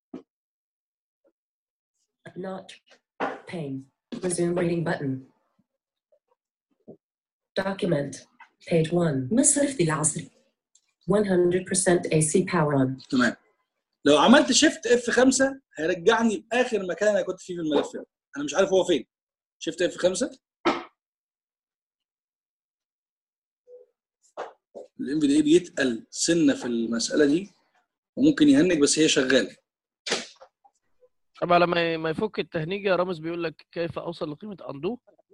Not. Pane. Resume reading button. Document. Page 1. مصر في العصر. 100% AC power on. تمام لو عملت شيفت اف 5 هيرجعني لاخر مكان انا كنت فيه في الملف ده انا مش عارف هو فين شيفت اف 5 الام في دي بيتقل سنه في المساله دي وممكن يهنج بس هي شغاله طب على ما ما يفك التهنيج يا رامز بيقول لك كيف اوصل لقيمه اندو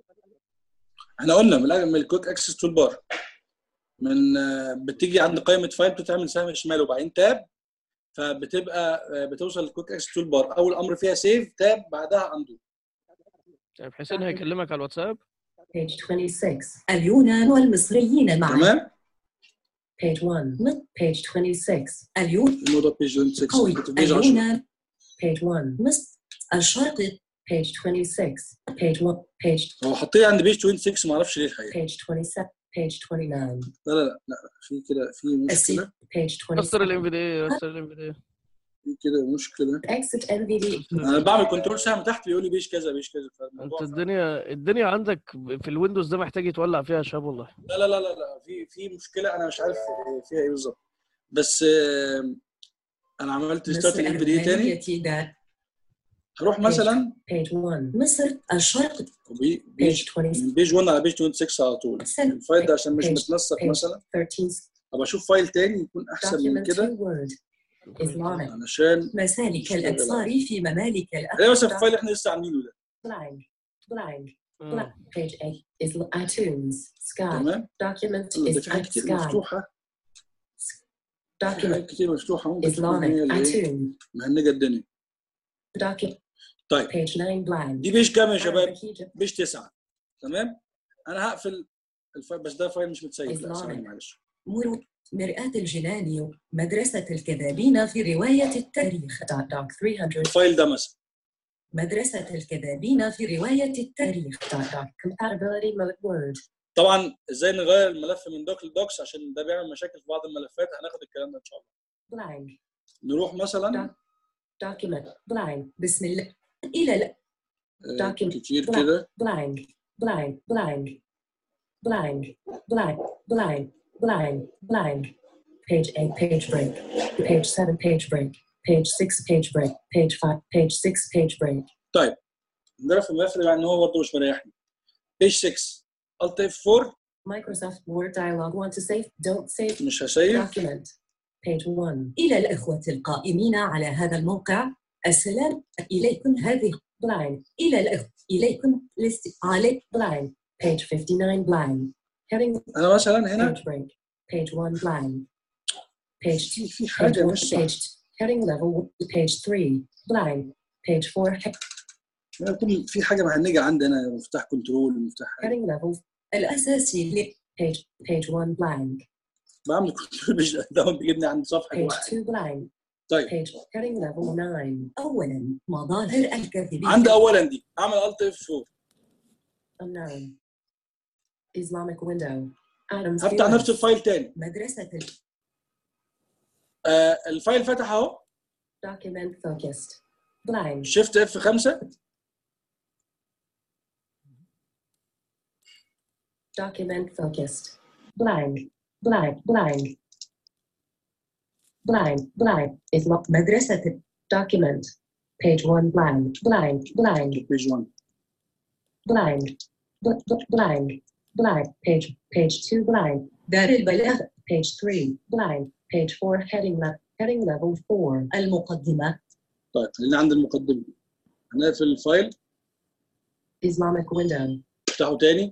احنا قلنا من من الكويك اكسس تول بار من آه، بتيجي عند قائمه فايل بتعمل سهم شمال وبعدين تاب فبتبقى آه، بتوصل للكويك اكسس تول بار اول امر فيها سيف تاب بعدها اندو طيب حسين هيكلمك على الواتساب Page 26. اليونان والمصريين معا. تمام. Page 1. م- Page 26. اليون الموضوع بيج 26 قوي. كنت في بيج 10 اليونان. Page 1. مصر الشرقي. Page 26. Page 1. Page هو حاطيه عند بيج 26 ما اعرفش ليه الحقيقه page 27. Page 29. لا لا لا لا في كده في السي مشكله page كسر الام 27. في دي كسر الام في دي في كده مشكله Exit NVD. انا بعمل كنترول سهم تحت بيقول لي بيج كذا بيج كذا انت فالموضوع الدنيا الدنيا عندك في الويندوز ده محتاج يتولع فيها شاب والله لا لا لا لا لا في في مشكله انا مش عارف فيها ايه بالظبط بس آه، انا عملت مصر ستارت الام في دي تاني الرومانية دال. هروح مثلا Page 1. مصر الشرق. وبي- Page بيج 20. من بيج 1 على بيج 26 على طول سن- الفايل ده عشان مش page- متنسق page مثلا 13. ابقى اشوف فايل تاني يكون احسن من Document كده to Word. Islamic. علشان مسالك الأبصار في ممالك ده مثلا الأخضر. الفايل اللي احنا لسه عاملينه ده Blank. Blank. مم. Blank. Page 8 is iTunes. Sky. تمام Document ده is في حاجات كتير Sky. مفتوحه في Document. حاجات كتير مفتوحه ممكن تكون هي Islamic. اللي إيه؟ iTunes. مهنجه الدنيا Document. طيب Page 9 blank. دي بيج كام يا شباب؟ Arabic Egypt. بيج 9 تمام انا هقفل الفايل بس ده فايل مش متسيب لا إسلامي. ثواني معلش مرو مرآة الجنان مدرسة الكذابين في رواية التاريخ دوت دوك 300 الفايل ده مثلا مدرسة الكذابين في رواية التاريخ دوت دوك compatibility mode word طبعا ازاي نغير الملف من دوك لدوكس عشان ده بيعمل مشاكل في بعض الملفات هناخد الكلام ده ان شاء الله blank نروح مثلا document blank بسم الله إلى لا آه، document. كتير blank كده blank blank blank blank blank blank blank blank page 8 page break page 7 page break page 6 page break page 5 page 6 page break طيب نضرب في الملف ده ان هو برضه مش مريحني بيج 6 الت اف 4 Microsoft Word dialog want to save don't save مش هسيف document page 1 إلى الإخوة القائمين على هذا الموقع السلام إليكم هذه blind إلى الأخ إليكم list عليك blind page 59 blind heading انا مثلا هنا page break page 1 blind page 2 في page حاجه 1 مش صح page heading level page 3 blind page 4 he- يكون في حاجه مهنجه عندنا مفتاح كنترول مفتاح حاجة. heading level الأساسي ل page page 1 blind بعمل كنترول مش ده بيجيبني عند صفحه page واحد 2 blind طيب page heading level 9 أولا مظاهر الكاذبين عند اولا دي اعمل الت اف 4 unknown Islamic window Adams هفتح Felix. نفس الفايل تاني مدرسة ال آه الفايل فتح اهو document focused blind شيفت اف 5 document focused blind blind blind blind blind Islam مدرسة ال document page 1 blind blind blind بيج 1 blind bl- bl- blind blind page page 2 blind دار البلاغ page 3 blind page 4 heading level heading level 4 المقدمة طيب خلينا عند المقدمه هنقفل الفايل Islamic window افتحه تاني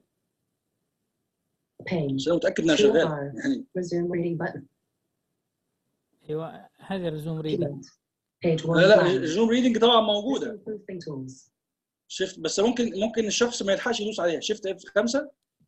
page عشان متاكد انها شغاله يعني resume reading button ايوه هذا رزوم ريدنج document page 1 لا لا blind الزوم ريدنج طبعا موجوده Proofing tools شيفت بس ممكن ممكن الشخص ما يلحقش يدوس عليها شيفت اف 5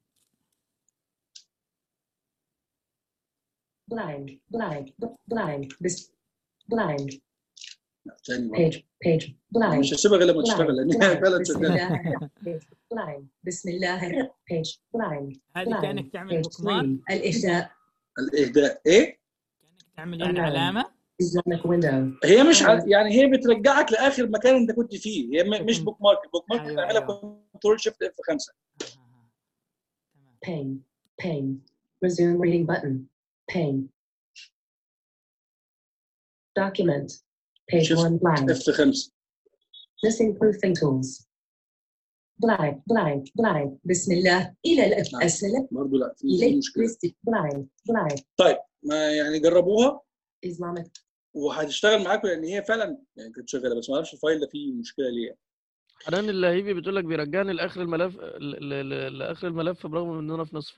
blind blind b- blind this blind تاني مرة. page page blind مش هسيبها غير لما blind تشتغل لان هي blind فعلا بسم شغاله الله الرحمن page blind بسم الله الرحمن page blind هذه blind كانك تعمل page بوك مارك 3 الإهداء الاهداء ايه كانك تعمل يعني أنا- علامه Islamic window هي مش ع... يعني هي بترجعك لاخر مكان انت كنت فيه هي م... مش لكن- بوك مارك البوك مارك أيوة، بتعملها أيوة. كنترول شيفت اف 5 تمام pane pane resume reading button pane document page Shift 1 blind اف 5 missing proofing tools blind blind blind بسم الله إلى الأب نعم. السلام برضه لا في إليك مشكله list blind blind ما يعني جربوها Islamic وهتشتغل معاكم لان هي فعلا يعني كانت شغاله بس ما اعرفش الفايل ده فيه مشكله ليه حنان اللهيبي بتقول لك بيرجعني لاخر الملف ل- ل- ل- لاخر الملف برغم ان انا في نصفه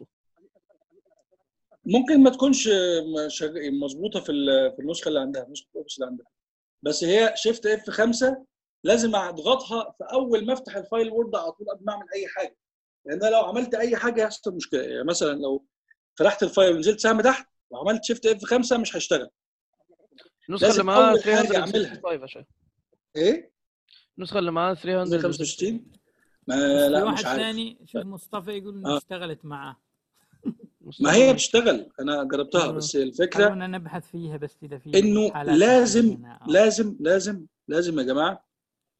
ممكن ما تكونش م- شغ- مظبوطه في ال- في النسخه اللي عندها نسخه الاوفيس اللي عندها بس هي شيفت اف 5 لازم اضغطها في اول ما افتح الفايل وورد على طول قبل ما اعمل اي حاجه لان أنا لو عملت اي حاجه هيحصل مشكله يعني مثلا لو فتحت الفايل ونزلت سهم تحت وعملت شيفت اف 5 مش هيشتغل النسخه اللي لازم معاها أول حاجة أعملها. 365 عشان ايه النسخه اللي معاها 365 365 ما في لا واحد مش عارف ثاني شوف مصطفى يقول انه آه. اشتغلت معاه ما هي بتشتغل انا جربتها بس الفكره خلونا نبحث فيها بس اذا في انه حالات لازم معينة. آه. لازم لازم لازم يا جماعه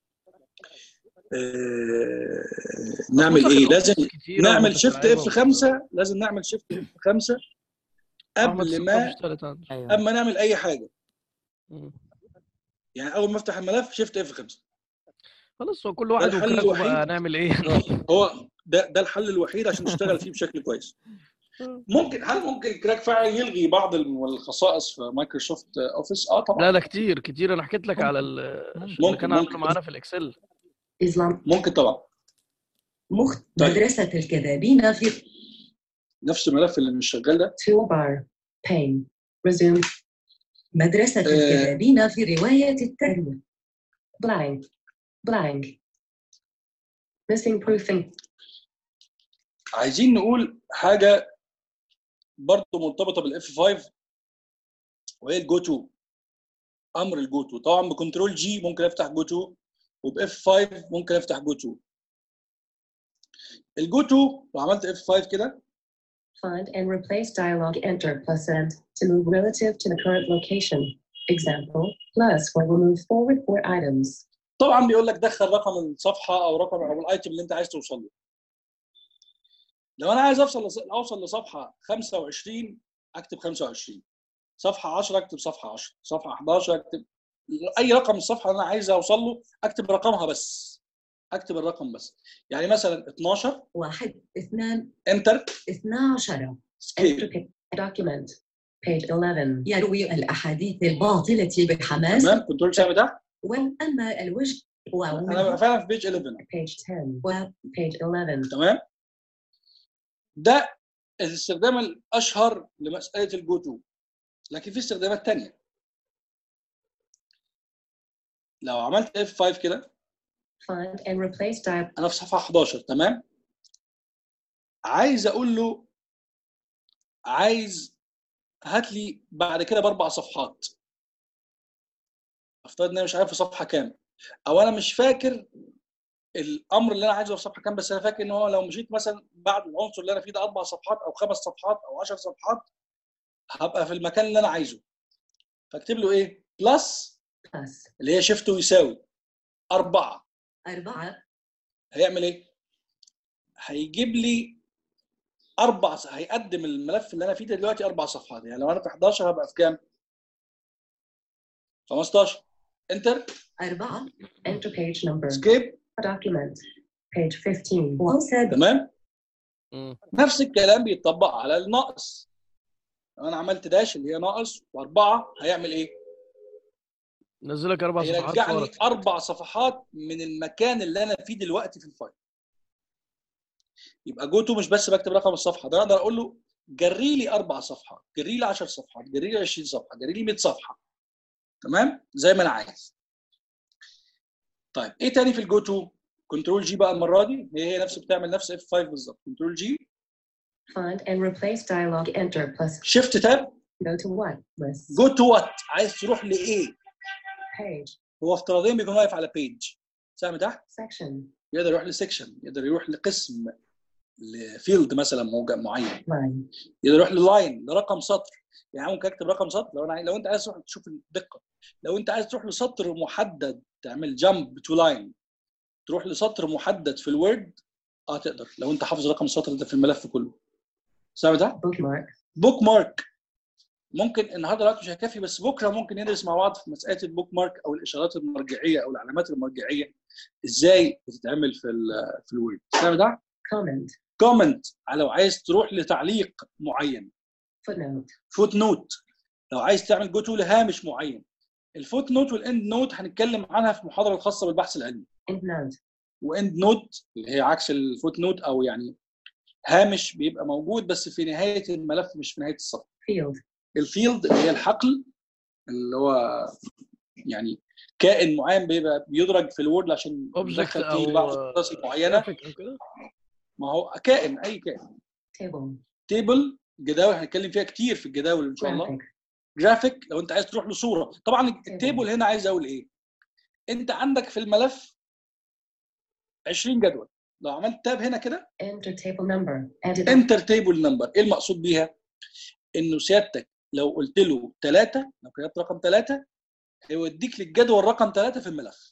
آه نعمل نسخ ايه الأوفيس لازم كتيرة نعمل شيفت ومتشعبة اف 5 لازم نعمل شيفت اف 5 أحمد قبل ستار ما اشتغلت عندي. ايوه قبل ما نعمل اي حاجه مم. يعني اول ما افتح الملف شيفت اف 5 خلاص هو كل واحد الحل وكراكه الوحيد. بقى هنعمل ايه هو ده ده الحل الوحيد عشان تشتغل فيه بشكل كويس ممكن هل ممكن الكراك فعلا يلغي بعض الخصائص في مايكروسوفت اوفيس اه طبعا لا لا كتير كتير انا حكيت لك على ال- اللي ممكن كان عامله ممكن معانا في الاكسل Islam ممكن طبعا مخ طيب. مدرسة الكذابين في نفس الملف اللي مش شغال ده toolbar pane resume مدرسة آه. الكذابين في رواية التاريخ blind blind missing proofing عايزين نقول حاجه برضه مرتبطه بالاف 5 وهي الجو تو امر الجو تو طبعا بكنترول جي ممكن افتح جو تو وباف 5 ممكن افتح جو تو الجو تو لو عملت اف 5 كده find and replace dialog enter plus end to move relative to the current location example plus or remove forward four items طبعا بيقول لك دخل رقم الصفحه او رقم او الايتم اللي انت عايز توصل له لو انا عايز اوصل لص- اوصل لصفحه 25 اكتب 25 صفحه 10 اكتب صفحه 10 صفحه 11 اكتب اي رقم من الصفحه اللي انا عايز اوصل له اكتب رقمها بس اكتب الرقم بس يعني مثلا 12 واحد اثنان انتر اثنا عشر سكيل Enter document page 11 يروي الأحاديث الباطلة بحماس تمام كنترول سهم ده وأما الوجه انا و فعلا في بيج 11 page 10 و page 11 تمام ده الاستخدام الاشهر لمساله الجو تو لكن في استخدامات تانية لو عملت F5 كده find and replace dial انا في صفحه 11 تمام عايز اقول له عايز هات لي بعد كده باربع صفحات افترض ان انا مش عارف في صفحه كام او انا مش فاكر الامر اللي انا عايزه في صفحه كام بس انا فاكر ان هو لو مشيت مثلا بعد العنصر اللي انا فيه ده اربع صفحات او خمس صفحات او 10 صفحات هبقى في المكان اللي انا عايزه فاكتب له ايه بلس plus اللي هي شيفت يساوي أربعة أربعة هيعمل ايه؟ هيجيب لي اربع هيقدم الملف اللي انا فيه ده دلوقتي اربع صفحات يعني لو انا في 11 هبقى في كام؟ 15 انتر أربعة enter page number سكيب document page 15 وسادس تمام؟ مم. نفس الكلام بيطبق على الناقص لو انا عملت داش اللي هي ناقص واربعه هيعمل ايه؟ نزلك اربع صفحات هيرجع لي ورا اربع صفحات من المكان اللي انا فيه دلوقتي في الفايل يبقى جو تو مش بس بكتب رقم الصفحه ده انا اقدر اقول له جري لي اربع صفحات جري لي 10 صفحات جري لي 20 صفحه جري لي 100 صفحه تمام زي ما انا عايز طيب ايه تاني في الجو تو كنترول جي بقى المره دي هي هي نفس بتعمل نفس اف 5 بالظبط كنترول جي find and replace dialog enter plus شيفت تاب go to what list جو تو وات عايز تروح لايه page هو افتراضيا بيكون واقف على بيج سهم تحت section يقدر يروح لسكشن يقدر يروح لقسم لفيلد مثلا موجة معين line يقدر يروح للاين لرقم سطر يعني ممكن اكتب رقم سطر لو انا عايز- لو انت عايز تروح تشوف الدقه لو انت عايز تروح لسطر محدد تعمل جامب تو لاين تروح لسطر محدد في الوورد اه تقدر لو انت حافظ رقم السطر ده في الملف كله سامع ده bookmark بوك مارك ممكن النهارده الوقت مش هيكفي بس بكره ممكن ندرس مع بعض في مساله البوك مارك او الاشارات المرجعيه او العلامات المرجعيه ازاي بتتعمل في ال في الوورد سامع ده comment كومنت لو عايز تروح لتعليق معين footnote فوت نوت لو عايز تعمل جو تو لهامش معين الفوت نوت والاند نوت هنتكلم عنها في المحاضره الخاصه بالبحث العلمي end note واند نوت اللي هي عكس الفوت نوت او يعني هامش بيبقى موجود بس في نهايه الملف مش في نهايه الصفحه field الفيلد اللي هي الحقل اللي هو يعني كائن معين بيبقى بيدرج في الوورد عشان Object ندخل أو- فيه بعض القصص معينه graphic أو كده ما هو كائن اي كائن table تيبل جداول هنتكلم فيها كتير في الجداول ان شاء الله graphic جرافيك لو انت عايز تروح لصوره طبعا التيبل هنا عايز اقول ايه انت عندك في الملف 20 جدول لو عملت تاب هنا كده enter table number edit انتر تيبل نمبر ايه المقصود بيها انه سيادتك لو قلت له ثلاثة لو كتبت رقم ثلاثة هيوديك للجدول رقم ثلاثة في الملف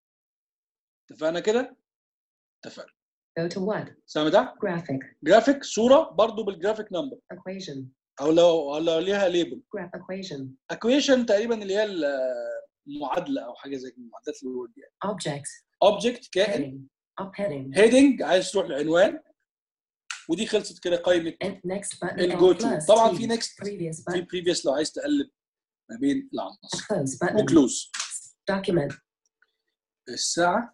اتفقنا كده اتفقنا go to what سامع ده graphic جرافيك صوره برضو بالجرافيك نمبر equation او لو أو لو ليها ليبل graph equation اكويشن تقريبا اللي هي المعادله او حاجه زي كده معادلات الوورد يعني objects اوبجكت كائن heading up heading هيدنج عايز تروح لعنوان ودي خلصت كده قائمه and next button الجو and تو plus طبعا T. في نيكست previous في button بريفيوس لو عايز تقلب ما بين العناصر close button وكلوز document الساعه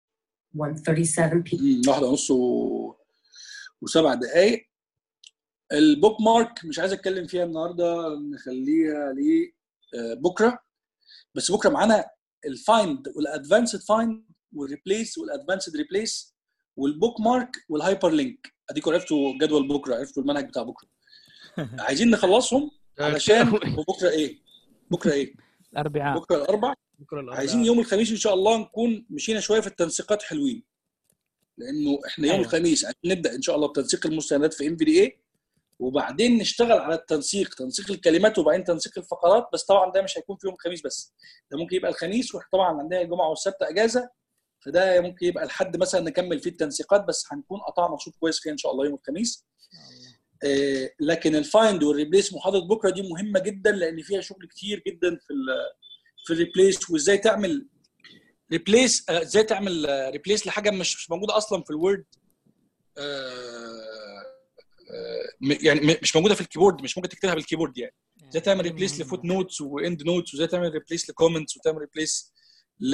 137 p مم، واحدة ونص و... وسبع دقايق البوك مارك مش عايز اتكلم فيها النهارده نخليها لبكره بس بكره معانا الفايند والادفانسد فايند والريبليس والادفانسد ريبليس والبوك مارك والهايبر لينك اديكم عرفتوا جدول بكره عرفتوا المنهج بتاع بكره عايزين نخلصهم علشان بكره ايه؟ بكره ايه؟ الاربعاء بكره الاربع بكره الأربعاء. عايزين يوم الخميس ان شاء الله نكون مشينا شويه في التنسيقات حلوين لانه احنا يوم أيوة. الخميس عايزين نبدا ان شاء الله بتنسيق المستندات في ام في دي اي وبعدين نشتغل على التنسيق تنسيق الكلمات وبعدين تنسيق الفقرات بس طبعا ده مش هيكون في يوم الخميس بس ده ممكن يبقى الخميس وطبعا عندنا الجمعه والسبت اجازه فده ممكن يبقى الحد مثلا نكمل فيه التنسيقات بس هنكون قطعنا شوط كويس فيها ان شاء الله يوم الخميس آه، لكن الفايند والريبليس محاضره بكره دي مهمه جدا لان فيها شغل كتير جدا في ال في الريبليس وازاي تعمل ريبليس ازاي تعمل ريبليس لحاجه مش مش موجوده اصلا في الوورد آه، آه، م- يعني م- مش موجوده في الكيبورد مش ممكن تكتبها بالكيبورد يعني ازاي تعمل ريبليس لفوت نوتس واند نوتس وازاي تعمل ريبليس لكومنتس وتعمل ريبليس ل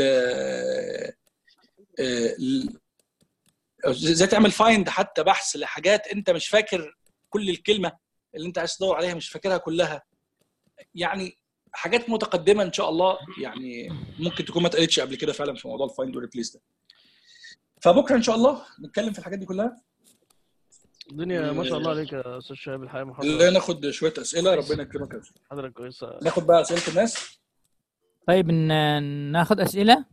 آه، ل- ازاي تعمل فايند حتى بحث لحاجات انت مش فاكر كل الكلمه اللي انت عايز تدور عليها مش فاكرها كلها يعني حاجات متقدمه ان شاء الله يعني ممكن تكون ما اتقالتش قبل كده فعلا في موضوع الفايند وريبليس ده فبكره ان شاء الله نتكلم في الحاجات دي كلها الدنيا ما شاء الله عليك يا استاذ شهاب الحقيقه لا محاضره ناخد شويه اسئله ربنا يكرمك يا أستاذ. محاضره كويسه ناخد بقى اسئله الناس طيب ن- ناخذ اسئله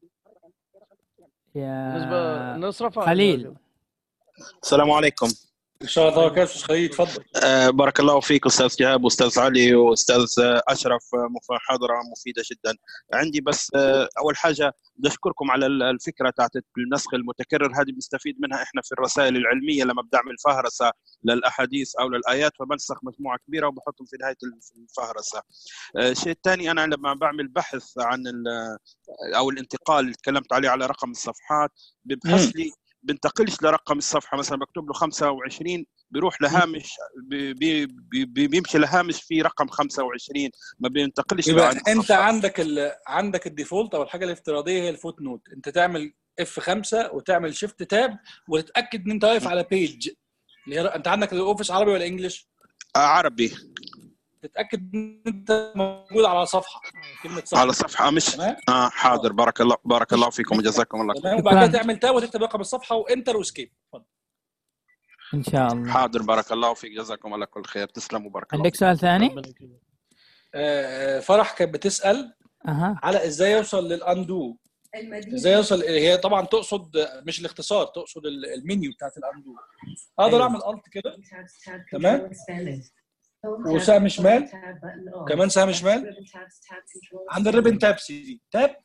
بالنسبه يا الناس رفع خليل السلام عليكم ان شاء الله وبركاته استاذ خليل اتفضل آه، بارك الله فيك استاذ جهاب واستاذ علي واستاذ آه، اشرف آه، محاضره مفيده جدا عندي بس آه، اول حاجه بدي اشكركم على ال- الفكره تاعت النسخ المتكرر هذه بنستفيد منها احنا في الرسائل العلميه لما بنعمل فهرسه للاحاديث او للايات فبنسخ مجموعه كبيره وبحطهم في نهايه الفهرسه آه، الشيء الثاني انا لما بعمل بحث عن ال- او الانتقال اللي تكلمت عليه على رقم الصفحات ببحث لي بنتقلش لرقم الصفحه مثلا بكتب له 25 بيروح لهامش بي بي بي بيمشي لهامش في رقم 25 ما بينتقلش يبقى لعند انت الصفحة. عندك ال... عندك الديفولت او الحاجه الافتراضيه هي الفوت نوت انت تعمل اف 5 وتعمل شيفت تاب وتتاكد ان انت واقف على بيج اللي هي انت عندك الاوفيس عربي ولا انجلش آه، عربي تتاكد ان انت موجود على صفحه كلمه صفحه على صفحه مش تمام اه حاضر بارك الله بارك الله فيكم وجزاكم الله خير تمام وبعد كده شكراً. تعمل تاب وتكتب رقم الصفحه وانتر واسكيب اتفضل ان شاء الله حاضر بارك الله فيك جزاكم الله كل خير تسلموا بارك الله عندك سؤال ثاني ربنا يكرمك. آه، فرح كانت بتسال اها على ازاي يوصل للاندو المدينة ازاي يوصل هي طبعا تقصد مش الاختصار تقصد ال- المنيو بتاعت الاندو اقدر أيوة. اعمل الت كده تمام وسهم شمال. كمان سهم شمال. عند الريبن تابس دي تاب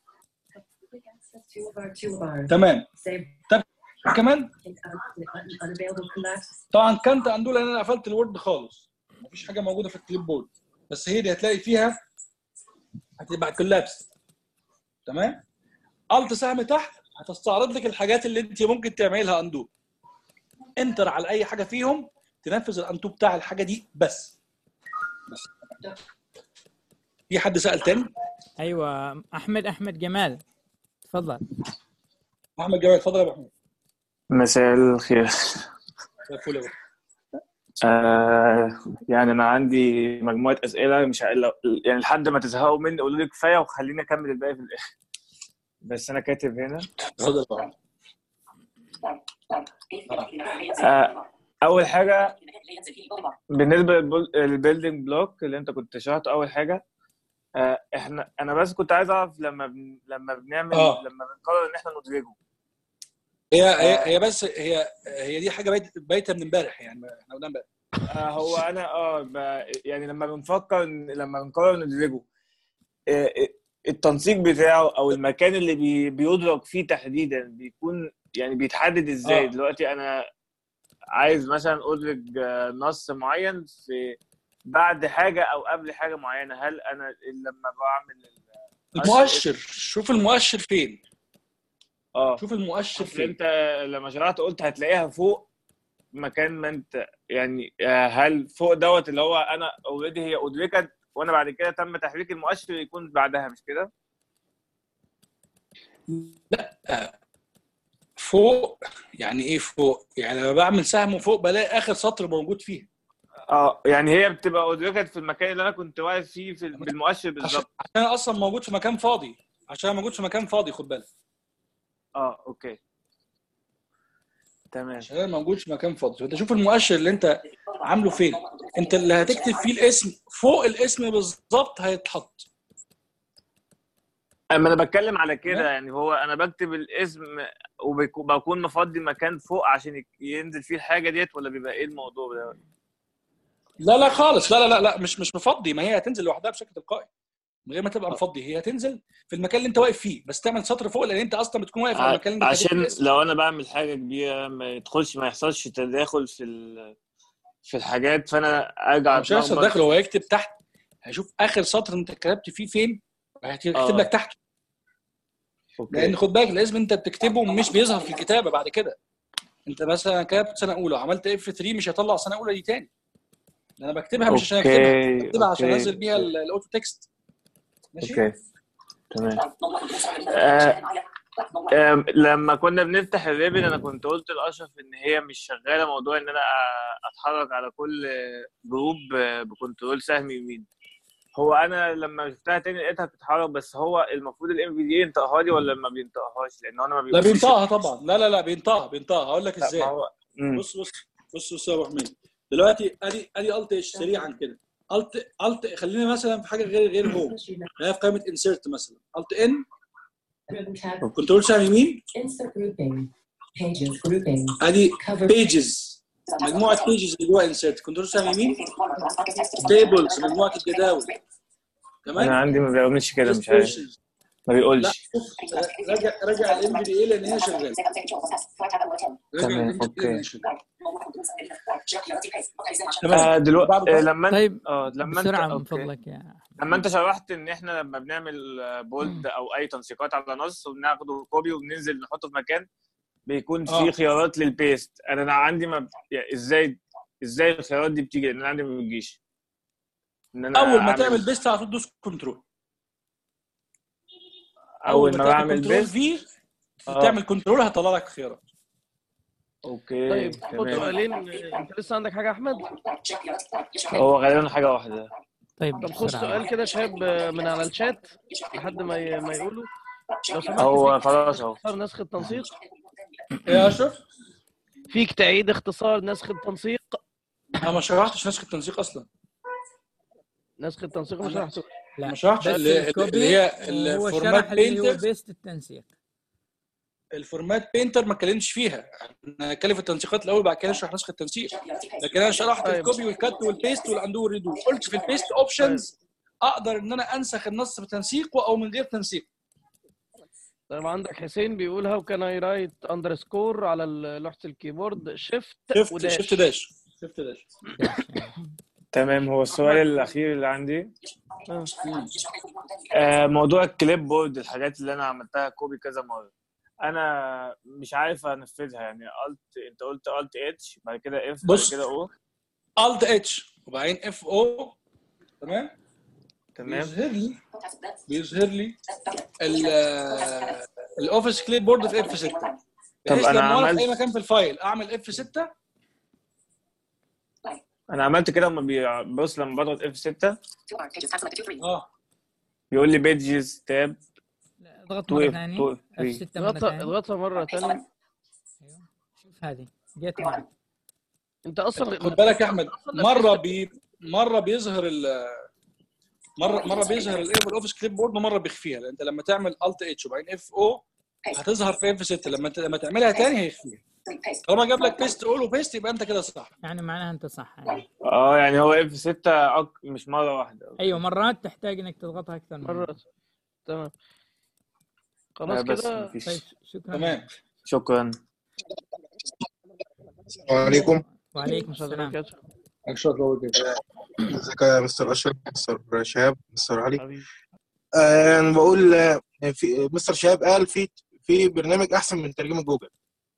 تمام كمان طبعا كانت اندو لان انا قفلت الوورد خالص مفيش حاجه موجوده في الكليب بورد بس هي دي هتلاقي فيها هتبقى كولابس تمام الت سهم تحت هتستعرض لك الحاجات اللي انت ممكن تعملها اندو انتر على اي حاجه فيهم تنفذ الاندو بتاع الحاجه دي بس بس في حد سال تاني ايوه احمد احمد جمال تفضل احمد جمال اتفضل يا ابو احمد مساء الخير زي الفل يا أبو. آه يعني انا عندي مجموعه اسئله مش ه- لو- يعني لحد ما تزهقوا مني قولوا لي كفايه وخليني اكمل الباقي في الاخر بس انا كاتب هنا اتفضل يا أبو أحمد. آه اول حاجه بالنسبه للبيلدينج بلوك اللي انت كنت شرحته اول حاجه آه احنا انا بس كنت عايز اعرف لما بن... لما بنعمل آه. لما بنقرر ان احنا ندرجه هي هي هي بس هي هي دي حاجه بايت- بايته من امبارح يعني احنا قلنا امبارح آه هو انا اه ب... يعني لما بنفكر إن- لما بنقرر ندرجه آه، آه، التنسيق بتاعه او المكان اللي بي... بيدرك فيه تحديدا بيكون يعني بيتحدد ازاي آه. دلوقتي انا عايز مثلا ادرج آه، نص معين في بعد حاجه او قبل حاجه معينه هل انا لما بعمل ال- المؤشر شوف المؤشر فين اه شوف المؤشر أصل فين انت لما شرحت قلت هتلاقيها فوق مكان ما انت يعني آه، هل فوق دوت اللي هو انا اوريدي هي ادركت وانا بعد كده تم تحريك المؤشر يكون بعدها مش كده؟ فوق يعني ايه فوق يعني لما بعمل سهم فوق بلاقي اخر سطر موجود فيه اه يعني هي بتبقى ادركت في المكان اللي انا كنت واقف فيه في بالمؤشر عشان بالظبط عشان أنا اصلا موجود في مكان فاضي عشان أنا موجود في مكان فاضي خد بالك اه اوكي تمام عشان انا موجود في مكان فاضي فانت شوف المؤشر اللي انت عامله فين انت اللي هتكتب فيه الاسم فوق الاسم بالظبط هيتحط اما انا بتكلم على كده تمام. يعني هو انا بكتب الاسم وبكون مفضي مكان فوق عشان يك- ينزل فيه الحاجه ديت ولا بيبقى ايه الموضوع ده؟ لا لا خالص لا لا لا لا مش مش مفضي ما هي هتنزل لوحدها بشكل تلقائي من غير ما تبقى مفضي هي هتنزل في المكان اللي انت واقف فيه بس تعمل سطر فوق لان انت اصلا بتكون واقف على المكان اللي انت كاتب فيه عشان الاسم. لو انا بعمل حاجه كبيره ما يدخلش ما يحصلش تداخل في ال... في الحاجات فانا ارجع مش هيحصل أتلخبط. داخل هو هيكتب تحت هيشوف اخر سطر انت كتبت فيه فين هيكتب آه. لك تحته أوكي. لان خد بالك الاسم انت بتكتبه مش بيظهر في الكتابه بعد كده انت مثلا كتبت سنه اولى وعملت اف 3 مش هيطلع سنه اولى دي تاني انا بكتبها مش عشان أوكي، اكتبها بكتبها عشان أوكي. انزل بيها ال- الاوتو تكست ماشي اوكي تمام آه، آم، لما كنا بنفتح الريبن انا كنت قلت لاشرف ان هي مش شغاله موضوع ان انا اتحرك على كل جروب بكنترول سهم يمين هو انا لما شفتها تاني لقيتها بتتحرك بس هو المفروض الام في دي ينطقها لي ولا ما بينطقهاش لان انا ما لا بيقولش- بينطقها طبعا لا لا لا بينطقها بينطقها هقول لك لا، ازاي ما هو مم. بص بص بص بص يا ابو حميد دلوقتي ادي ادي الت ايش سريعا كده الت الت خلينا مثلا في حاجه غير غير هو خلينا في قائمه انسيرت مثلا الت ان Ribbon tab. كنترول سهم يمين Insert grouping. Pages grouping. ادي Cover. بيجز مجموعه بيجز اللي جوه انسيرت كنترول سهم يمين تيبلز مجموعه الجداول انا تمام عندي ما بيعملش كده مش عارف Expressions. ما لا بيقولش شوف رجع رجع الام في دي اي لان هي شغاله رجع تمام، ال MVDA أوكي. لأن هي شغالة. آه تمام دلوقتي بعد آه كده لما انت طيب اه لما انت بسرعة من اوكي فضلك يا لما انت شرحت ان احنا لما بنعمل بولد او اي تنسيقات على نص وبناخده كوبي وبننزل نحطه في مكان بيكون في اه خيارات للبيست انا أنا عندي ما ب- يعني ازاي ازاي الخيارات دي بتيجي لان انا عندي ما بتجيش ان انا اول ما اعمل تعمل بيست على طول تدوس كنترول اول ما تعمل بعمل كنترول بيست في اه تعمل كنترول هيطلع لك خيارات اوكي طيب خد تمام سؤالين انت لسه عندك حاجه يا احمد هو غالبا حاجه واحده طيب طب خد بسرعة سؤال كده شاب من على الشات لحد ما ي- ما يقولوا لو سمحت هو فيك خلاص اهو اختصار نسخ التنسيق ايه يا اشرف فيك تعيد اختصار نسخ التنسيق انا ما شرحتش نسخ التنسيق اصلا نسخ التنسيق مش هحسب لا ما شرحتش بس اللي, اللي الكوبي هي وهو الفورمات شرح اللي هو بينتر بيست التنسيق الفورمات بينتر ما اتكلمتش فيها انا هتكلم في التنسيقات الاول بعد كده اشرح نسخ التنسيق لكن انا شرحت طيب. الكوبي والكات والبيست والاندو والريدو قلت في البيست اوبشنز اقدر ان انا انسخ النص بتنسيق او من غير تنسيق طيب عندك حسين بيقول هاو كان اي رايت اندرسكور على ال- لوحه الكيبورد شيفت شفت وداش شفت داش شفت داش تمام هو السؤال الاخير اللي عندي آه. آه، موضوع الكليب بورد الحاجات اللي انا عملتها كوبي كذا مره انا مش عارف انفذها يعني قلت انت قلت الت اتش بعد كده اف بعد بص. كده او الت اتش وبعدين اف او تمام تمام بيظهر لي بيظهر لي ال- الاوفيس كليب بورد في اف 6 بحيث أنا لما انا في اي عملت- مكان في الفايل اعمل اف 6 انا عملت كده لما بي- بص لما بضغط اف 6 اه بيقول لي بيجز تاب لا، اضغط تو مرة اف ثانية تو اف اف 6 مرة اضغطها ثانية اضغطها مره ثانيه ايوه شوف هذه جت معك انت اصلا خد بالك يا احمد مره بي مره بيظهر ال مره مره بيظهر الايه الاوفيس كليب بورد ومره بيخفيها لان انت لما تعمل الت اتش وبعدين اف او هتظهر في اف 6 لما انت لما تعملها تاني هيخفيها طالما جاب لك بيست اول وبيست يبقى انت كده صح يعني معناها انت صح يعني. اه يعني هو اف 6 أك... مش مره واحده ايوه مرات تحتاج انك تضغطها اكثر من مره مرة تمام آه، خلاص بس كده مفيش طيب شكرا تمام شكرا السلام عليكم وعليكم مش هقدر السلام أكاتب. اشرف لو كده ازيك يا مستر اشرف مستر شهاب مستر علي حبيبي آه، انا بقول آه، في مستر شهاب قال في في برنامج احسن من ترجمه جوجل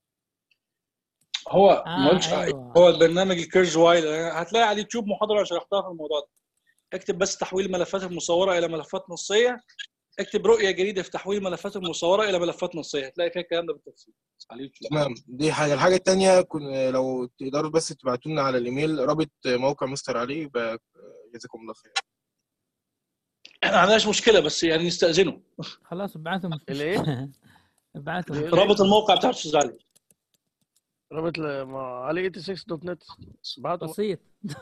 هو آه، ما قلتش أيوة. هو البرنامج الكيرز وايل هتلاقي على اليوتيوب محاضره شرحتها في الموضوع ده اكتب بس تحويل الملفات المصوره الى ملفات نصيه اكتب رؤيه جديده في تحويل الملفات المصوره الى ملفات نصيه هتلاقي فيها الكلام ده بالتفصيل على اليوتيوب تمام دي حاجه الحاجه الثانيه لو تقدروا بس تبعتوا لنا على الايميل رابط موقع مستر علي يبقى جزاكم الله خير احنا ما عندناش مشكله بس يعني نستاذنه خلاص ابعثهم الإيه؟ ابعثهم الإيه؟ رابط الموقع بتاع الاستاذ علي رابط ل- مع علي 86 دوت نت بعته بسيط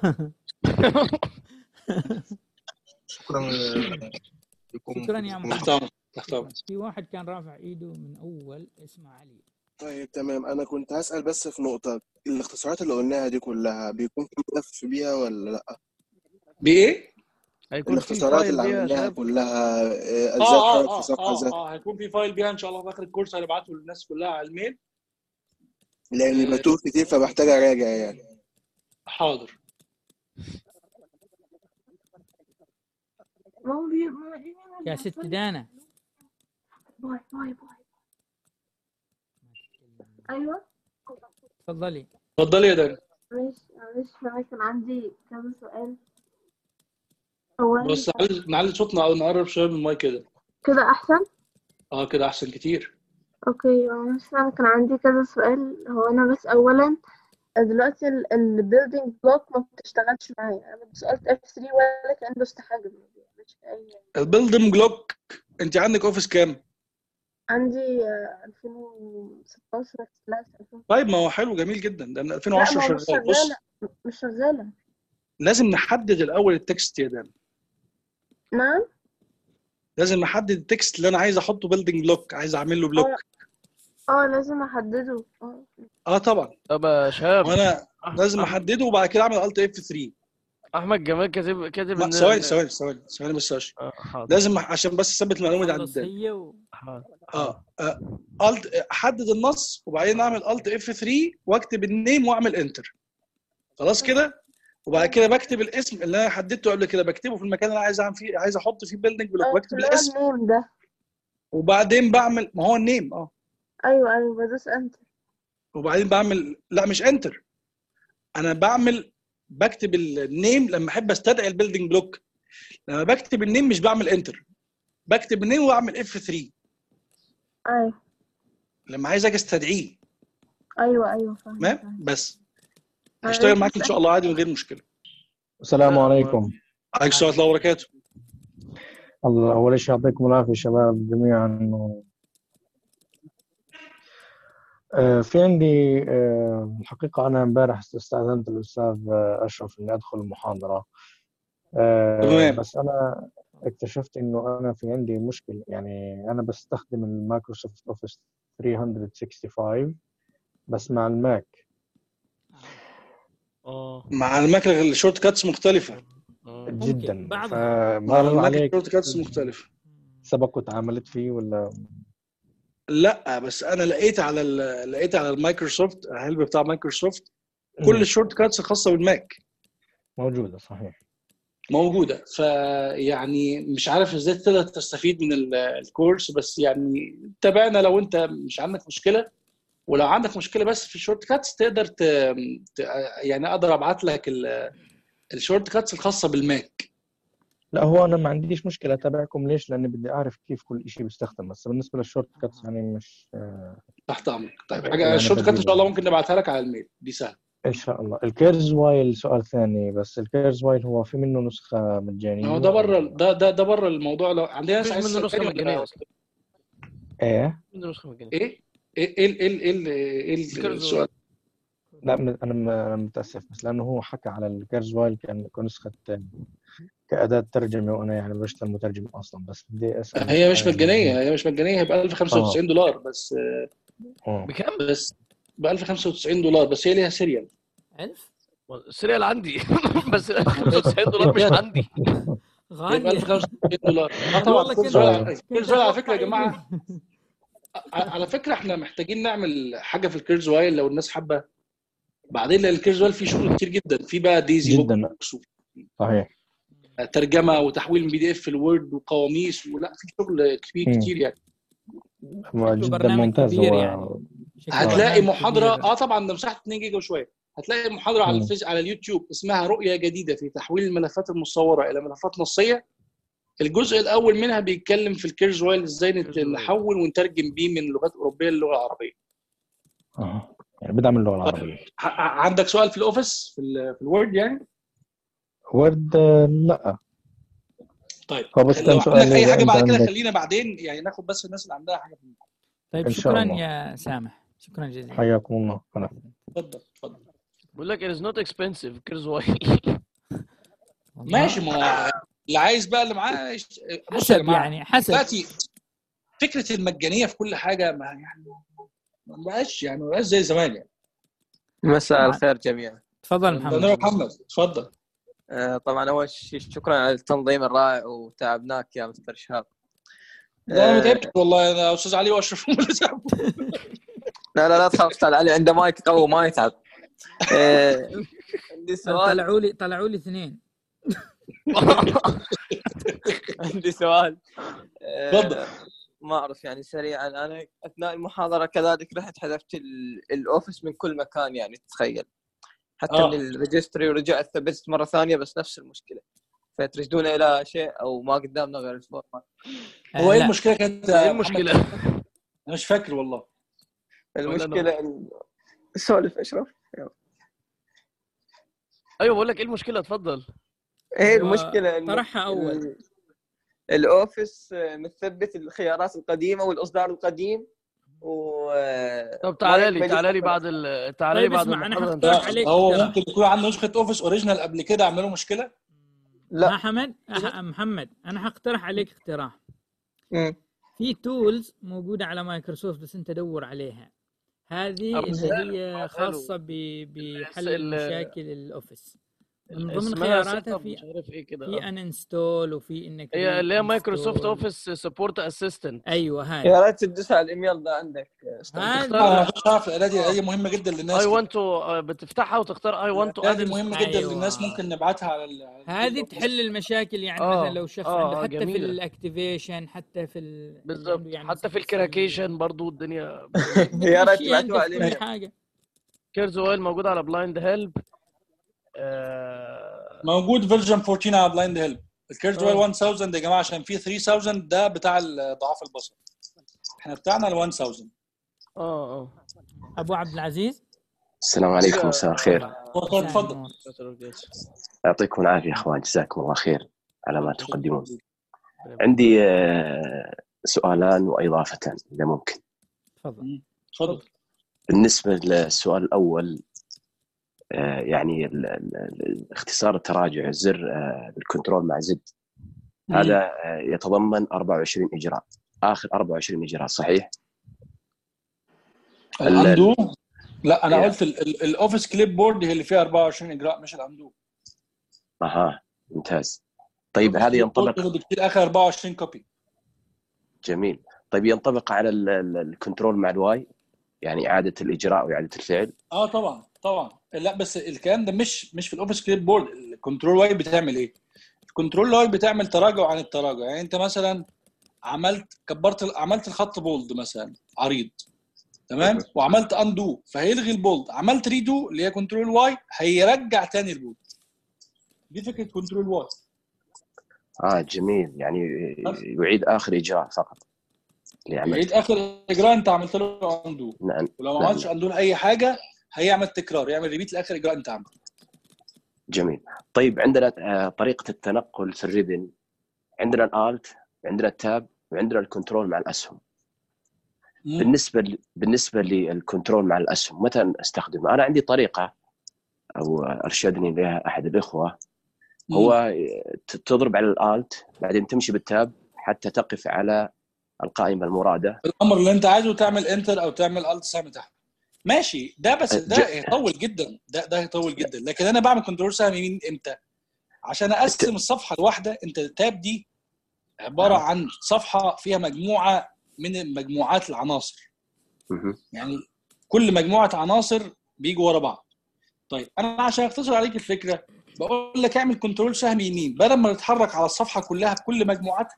شكرا آه، لكم شكرا يا محمد. تحت امرك تحت امرك في واحد كان رافع ايده من اول اسمه علي طيب تمام انا كنت هسأل بس في نقطة الاختصارات اللي قلناها دي كلها بيكون في ملف بيها ولا لا بايه؟ هيكون في الاختصارات فايل اللي بيها يا عملناها شباب كلها آه، ازاي اه اه اتحرك في اه صفحة ازاي اه, آه هيكون في فايل بيها ان شاء الله في اخر الكورس هنبعته للناس كلها على الميل لاني بتوه كتير فبحتاج اراجع يعني حاضر يا ست دانا باي باي باي ايوه تفضلي اتفضلي يا داني معلش معلش انا كان عندي كذا سؤال اولا بس نعلي نعلي صوتنا او نقرب شويه من المايك كده كده احسن اه كده احسن كتير اوكي معلش انا كان عندي كذا سؤال هو انا بس اولا دلوقتي البيلدينج بلوك ما بتشتغلش معايا انا بس قلت اف 3 ولا كان دوست حاجه ما بيعملش اي البيلدم جلوك انت عندك اوفيس كام؟ عندي آه، 2016 سلاش 2000 طيب ما هو حلو جميل جدا ده من لا 2010 ما هو مش شغال بص شغاله مش شغاله لازم نحدد الاول التكست يا دان نعم لازم نحدد التكست اللي انا عايز احطه بيلدينج بلوك عايز اعمل له بلوك اه لازم احدده اه اه طبعا طب يا شباب وانا أح- لازم أح- احدده وبعد كده اعمل الت اف 3 احمد جمال كاتب كاتب لا ان ثواني ثواني ثواني ثواني بس يا أشرف. آه، حاضر لازم عشان بس اثبت المعلومه دي عند خلص الدان هي و... حاضر اه الت احدد النص وبعدين اعمل الت اف 3 واكتب النيم واعمل انتر خلاص كده وبعد كده بكتب الاسم اللي انا حددته قبل كده بكتبه في المكان اللي انا عايز اعمل فيه عايز احط فيه بيلدينج بلوك آه، بكتب اللي هو الاسم النيم ده وبعدين بعمل ما هو النيم اه ايوه ايوه بدوس انتر وبعدين بعمل لا مش انتر انا بعمل بكتب النيم لما احب استدعي البيلدينج بلوك لما بكتب النيم مش بعمل انتر بكتب النيم واعمل اف 3 ايوه لما عايز اجي استدعيه ايوه ايوه فاهم تمام بس أنا هشتغل بس معاك ان شاء الله عادي من غير مشكله السلام عليكم عليكم السلام ورحمه الله وبركاته الله أول شيء يعطيكم العافية شباب جميعا و... آه، في عندي آه، الحقيقة أنا امبارح استأذنت الأستاذ آه، أشرف إني أدخل المحاضرة آه، تمام. بس أنا اكتشفت إنه أنا في عندي مشكلة يعني أنا بستخدم المايكروسوفت أوفيس 365 بس مع الماك اه مع الماك الشورت كاتس مختلفه آه. جدا بعضها. مع فما الماك عليك الشورت كاتس مختلفه سبق وتعاملت فيه ولا لا بس انا لقيت على ال- لقيت على المايكروسوفت الهلب بتاع مايكروسوفت مم. كل الشورت كاتس الخاصه بالماك موجودة صحيح موجوده فيعني مش عارف ازاي تقدر تستفيد من ال- الكورس بس يعني تابعنا لو انت مش عندك مشكله ولو عندك مشكله بس في الشورت كاتس تقدر ت... ت... يعني اقدر ابعت لك ال... الشورت كاتس الخاصه بالماك لا هو انا ما عنديش مشكله اتابعكم ليش لاني بدي اعرف كيف كل شيء بيستخدم بس بالنسبه للشورت كاتس يعني مش آه، تحت امرك طيب حاجه يعني الشورت كات ان شاء الله بديل. ممكن نبعتها لك على الميل دي سهله ان شاء الله الكيرز وايل سؤال ثاني بس الكيرز وايل هو في منه نسخه مجانيه ما هو ده بره ولا- ده ده ده بره الموضوع لو عندنا ناس مفيش عايز منه نسخه تاني مجانيه ولا اصلا ايه منه نسخه مجانيه ايه ايه ايه ايه ايه ايه ايه الكيرز السؤال لا م- انا م- أنا متاسف بس لانه هو حكى على الكيرز وايل كان كنسخه آه، كاداه ترجمه وانا يعني بشتغل مترجم اصلا بس بدي اسال هي مش آه، مجانيه هي مش مجانيه هي ب 1095 دولار بس آه. بكام؟ بس ب 1095 دولار بس هي ليها سيريال 1000 السريال عندي بس 95 دولار مش عندي هي ب غالية 1095 دولار اه طبعا والله كيرز كده وايل كنت كيرز وايل على فكره يا أتوقع جماعه ع- على فكره احنا محتاجين نعمل حاجه في الكيرز وايل لو الناس حابه بعدين لان الكيرز وايل فيه شغل كتير جدا في بقى ديزي جدا بوكس صحيح ترجمه وتحويل من بي دي اف لوورد وقواميس ولا في شغل كبير مم. كتير يعني هو شكله جدا برنامج ممتاز كبير هو يعني شكله هتلاقي برنامج محاضره كبير. اه طبعا ده مساحه 2 جيجا وشويه هتلاقي محاضره على مم. الفيس على اليوتيوب اسمها رؤيه جديده في تحويل الملفات المصوره الى ملفات نصيه الجزء الاول منها بيتكلم في الكيرز وايل ازاي نت- كيرز وايل. نحول ونترجم بيه من لغات اوروبيه للغه العربيه آه. يعني بدعم اللغه العربيه ع- ع- عندك سؤال في الاوفيس في, ال- في الوورد يعني وورد آه، لا طيب هو بس لو كان عندك سؤال اي اذا حاجه انت بعد كده عندك خلينا بعدين يعني ناخد بس الناس اللي عندها حاجه في الموضوع. طيب إن شاء شكرا الله. يا سامح شكرا جزيلا حياكم الله هلا اتفضل اتفضل بقول لك it is not expensive كيرز وايل والله ماشي ما هو اللي عايز بقى اللي معاه يشت- بصوا يا حسب جماعه يعني حسب دلوقتي فكره المجانيه في كل حاجه ما يعني ما بقاش يعني ما بقاش زي زمان يعني مساء طبعا الخير جميعا تفضل ده محمد نور محمد اتفضل آه، طبعا اول شيء شكرا على التنظيم الرائع وتعبناك يا مستر شهاب لا انا ما آه، تعبتش والله انا استاذ علي واشرف هم اللي تعبوا لا لا لا تخاف استاذ علي عنده مايك قوي ما يتعب آه، عندي سؤال طلعوا لي طلعوا لي اثنين عندي سؤال آه، اتفضل ما اعرف يعني سريعا انا اثناء المحاضره كذلك رحت حذفت ال- الاوفيس من كل مكان يعني تخيل حتى آه. من الريجستري ورجعت ثبتت مره ثانيه بس نفس المشكله فترشدون الى شيء او ما قدامنا غير الفورمات هو ايه لا. المشكله كانت ايه يا المشكله محمد؟ انا مش فاكر والله المشكله ال- سولف اشرف ايوه بقول لك ايه المشكله اتفضل ايه هو المشكله إن طرحها اول ال- الاوفيس آه، مثبت الخيارات القديمه والاصدار القديم و طب تعالى ما لي يقبل تعالى لي يستقبل. بعد ال... تعالى لي طيب بعد اسمع انا المحاضره حقترح نشوف عليك هو اقتراح ممكن يكون عنده نسخه اوفيس اوريجينال قبل كده اعمله مشكله لا ما حمد أح- محمد انا حقترح عليك اقتراح مم. في تولز موجوده على مايكروسوفت بس انت دور عليها هذه أرسلها اللي له، هي أرسلها له. خاصه ب- بحل ال- مشاكل الاوفيس من ضمن اسمها خياراتها سيت اب في مش عارف ايه كده في آه. ان انستول وفي انك هي اللي هي ري مايكروسوفت انستول اوفيس سبورت اسيستنت ايوه هذه يا ريت تدوس على الايميل ده عندك استاذ هذه انا تختار مش عارف الاداه دي الاداه دي مهمه جدا للناس اي كده ونت تو بتفتحها وتختار اي ونت تو الاداه اد دي مهمه جدا ايوه للناس ممكن نبعتها على ال- على هذه الجروب تحل المشاكل يعني مثلا اه لو شخص اه عنده اه حتى في جميله الاكتيفيشن حتى في ال... اللي بالظبط عنده يعني حتى مثلا في في السيرفر الكراكيشن برضو الدنيا يا ريت بتمشيها انت تبعتوها على في كل الايميل حاجه كيرز اويل موجود على بلايند هيلب اه موجود فيرجن 14 على بلايند هيلب الكيرز اه 1000 يا جماعه عشان في 3000 ده بتاع ال- ضعاف البصر احنا بتاعنا ال 1000 اه اه ابو عبد العزيز السلام عليكم كده مساء الخير اتفضل مساء اتفضل النور يعطيكم العافية أخوان جزاكم الله خير على ما تقدمون ربنا يبارك عندي آه، سؤالان وإضافتان إذا ممكن تفضل مم. اتفضل بالنسبة للسؤال الأول آه، يعني ال- ال- ال- اختصار التراجع الزر آه، الكنترول مع زد مم. هذا آه، يتضمن 24 إجراء آخر 24 إجراء صحيح؟ ال- الاندو ال- لا انا إيه. قلت ال- ال- الاوفيس كليب بورد هي اللي فيها 24 اجراء مش الاندو أها ممتاز طيب الاوفيس هذا كليب بورد ينطبق هو بكتير اخر 24 كوبي جميل طيب ينطبق على ال- ال- الكنترول مع الواي يعني إعادة الإجراء وإعادة الفعل اه طبعا طبعا لا بس الكلام ده مش مش في الاوفيس كليب بورد الكنترول واي بتعمل ايه؟ الكنترول واي بتعمل تراجع عن التراجع يعني انت مثلا عملت كبرت ال- عملت الخط بولد مثلا عريض تمام مهم. وعملت اندو فهيلغي البولد عملت ريدو اللي هي كنترول واي هيرجع تاني البولد دي فكره كنترول واي آه جميل يعني بس يعيد آخر إجراء فقط اللي يعيد عملته اخر اجراء انت عملت له اندو نعم ولو ما نعم عملتش اندو لاي حاجه هيعمل تكرار يعمل ريبيت لاخر اجراء انت عملته جميل طيب عندنا آه، طريقة التنقل في الريبن عندنا الالت عندنا التاب وعندنا الكنترول مع الاسهم مم. بالنسبة ل... بالنسبة للكنترول مع الاسهم متى استخدمه؟ انا عندي طريقة او ارشدني بها احد الاخوة مم. هو ت- تضرب على الالت بعدين تمشي بالتاب حتى تقف على القائمة المرادة الامر اللي انت عايزه تعمل انتر او تعمل الت سهم تحت ماشي ده بس آه، ده ج... يطول جدا ده ده يطول جدا لكن انا بعمل كنترول سهم يمين امتى عشان اقسم الت... الصفحه الواحده انت التاب دي عباره نعم عن صفحه فيها مجموعه من مجموعات العناصر مهم. يعني كل مجموعه عناصر بيجوا ورا بعض طيب انا عشان اختصر عليك الفكره بقول لك اعمل كنترول سهم يمين بدل ما تتحرك على الصفحه كلها بكل مجموعاتها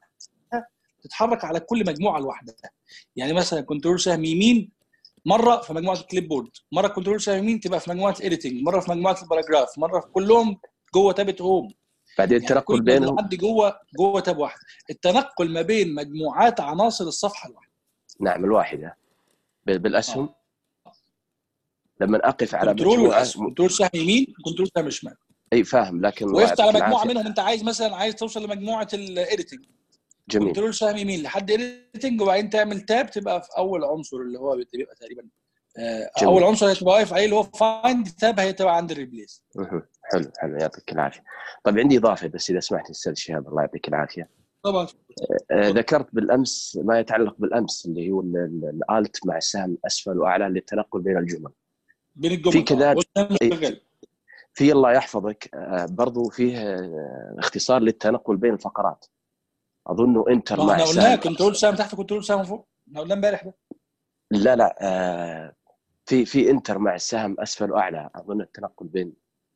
تتحرك على كل مجموعه لوحدها يعني مثلا كنترول سهم يمين مره في مجموعه الكليب بورد مره كنترول سهم يمين تبقى في مجموعه ايديتنج مره في مجموعه الباراجراف مره في كلهم جوه تابت هوم بعدين يعني التنقل كل بينهم مجموعات دي جوه جوه تاب واحد التنقل ما بين مجموعات عناصر الصفحه الواحده نعم الواحده بال- بالاسهم اه لما اقف على كنترول مجموعة والاسهم كنترول سهم يمين كنترول سهم شمال اي فاهم لكن الله وقفت على يعطيك مجموعه العافيه منهم انت عايز مثلا عايز توصل لمجموعه الايديتنج جميل كنترول سهم يمين لحد ايديتنج وبعدين تعمل تاب تبقى في اول عنصر اللي هو بيبقى تقريبا آه، اول جميل عنصر هتبقى واقف عليه اللي هو فايند تاب هتبقى عند الريبليس مهم. حلو حلو يعطيك العافيه طيب عندي اضافه بس اذا سمحت استاذ شهاب الله يعطيك العافيه طبعا آه، ذكرت بالامس ما يتعلق بالامس اللي هو ال- ال- الالت مع السهم اسفل واعلى للتنقل بين الجمل بين في الجمل اه كذلك والسهم إيه، شغال في الله يحفظك آه، برضو فيه آه، اختصار للتنقل بين الفقرات اظنه انتر ما مع احنا قلناها السهم كنترول سهم تحت كنترول سهم فوق احنا قلنا امبارح ده لا لا آه، في في انتر مع السهم اسفل واعلى اظن التنقل بين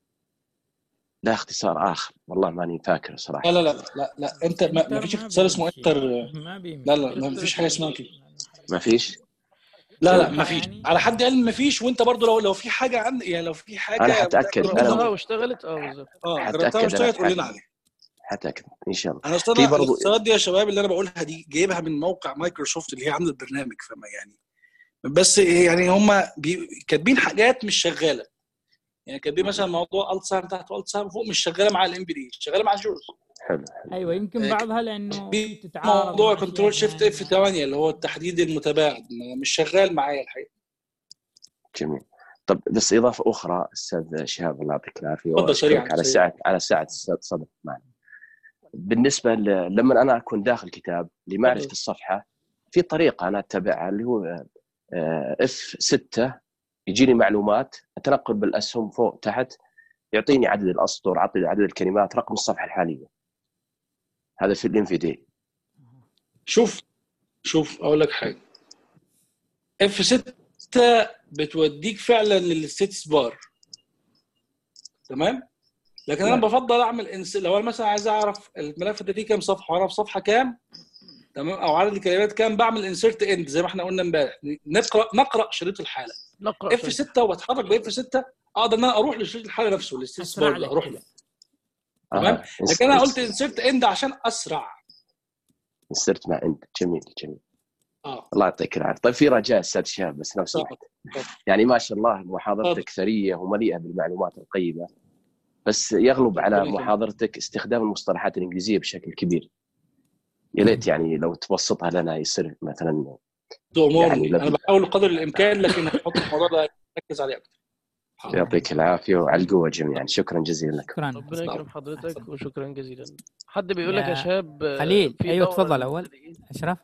لا اختصار اخر والله ماني فاكر صراحه لا لا لا لا لا انت ما, ما انتر فيش ما اختصار اسمه بيمشي انتر ما بيمشي لا لا ما فيش حاجه اسمها كده ما فيش لا لا اتوقع ما فيش يعني على حد علم ما فيش وانت برضو لو لو في حاجه عن يعني لو في انا حاجه حتاكد متاكد انا جربتها منها واشتغلت اه بالظبط اه جربتها حتاكد انا واشتغلت قول لنا حاجة. عليها حتاكد ان شاء الله انا اصلا في برضو الاختصارات دي يا شباب اللي انا بقولها دي جايبها من موقع مايكروسوفت اللي هي عامله البرنامج فما يعني بس يعني هم كاتبين حاجات مش شغاله يعني كاتبين مثلا موضوع الت ساين تحت والت ساين فوق مش شغاله مع الام بي دي شغاله مع جوز حلو ايوه يمكن آه، بعضها لانه تتعارض موضوع مع كنترول أشياء شيفت اف 8 اللي هو التحديد المتباعد ما- مش شغال معايا الحقيقه جميل طب بس اضافه اخرى استاذ شهاب الله يعطيك العافيه تفضل سريعاً، واشكرك على سريعاً. سعه على سعه الصدق معنا بالنسبه ل... لما انا اكون داخل كتاب لمعرفه تفضل. الصفحه في طريقه انا اتبعها اللي هو اف 6 يجيني معلومات اتنقل بالاسهم فوق تحت يعطيني عدد الاسطر يعطيني عدد الكلمات رقم الصفحه الحاليه هذا في الام في دي شوف شوف اقول لك حاجه اف 6 بتوديك فعلا للستيتس بار تمام لكن انا نعم. بفضل اعمل إنس... لو انا مثلا عايز اعرف الملف ده فيه كام صفحه وانا في صفحه كام تمام او عدد الكلمات كام بعمل انسيرت اند زي ما احنا قلنا امبارح نقرا نقرا شريط الحاله نقرا اف 6 واتحرك باف 6 اقدر ان انا اروح لشريط الحاله نفسه للستيتس اسرع بار ده لك اروح كده له تمام آه. لكن انا قلت انسيرت اند عشان اسرع صرت مع انت جميل جميل اه الله يعطيك العافيه طيب في رجاء استاذ شهاب بس لو سمحت يعني ما شاء الله محاضرتك ثريه ومليئه بالمعلومات القيمه بس يغلب على ربنا يكرمك. محاضرتك استخدام المصطلحات الانجليزيه بشكل كبير يا ليت يعني لو تبسطها لنا يصير مثلا تأمرني يعني انا لب- بحاول قدر الامكان لكن هحط الموضوع ده ركز عليه اكتر يعطيك العافيه وعلى القوه جميعا شكرا جزيلا لك شكرا ربنا يكرم حضرتك وشكرا جزيلا حد بيقول لك يا يا شاب آه، خليل في ايوه دورة تفضل اول للمبتدئين. اشرف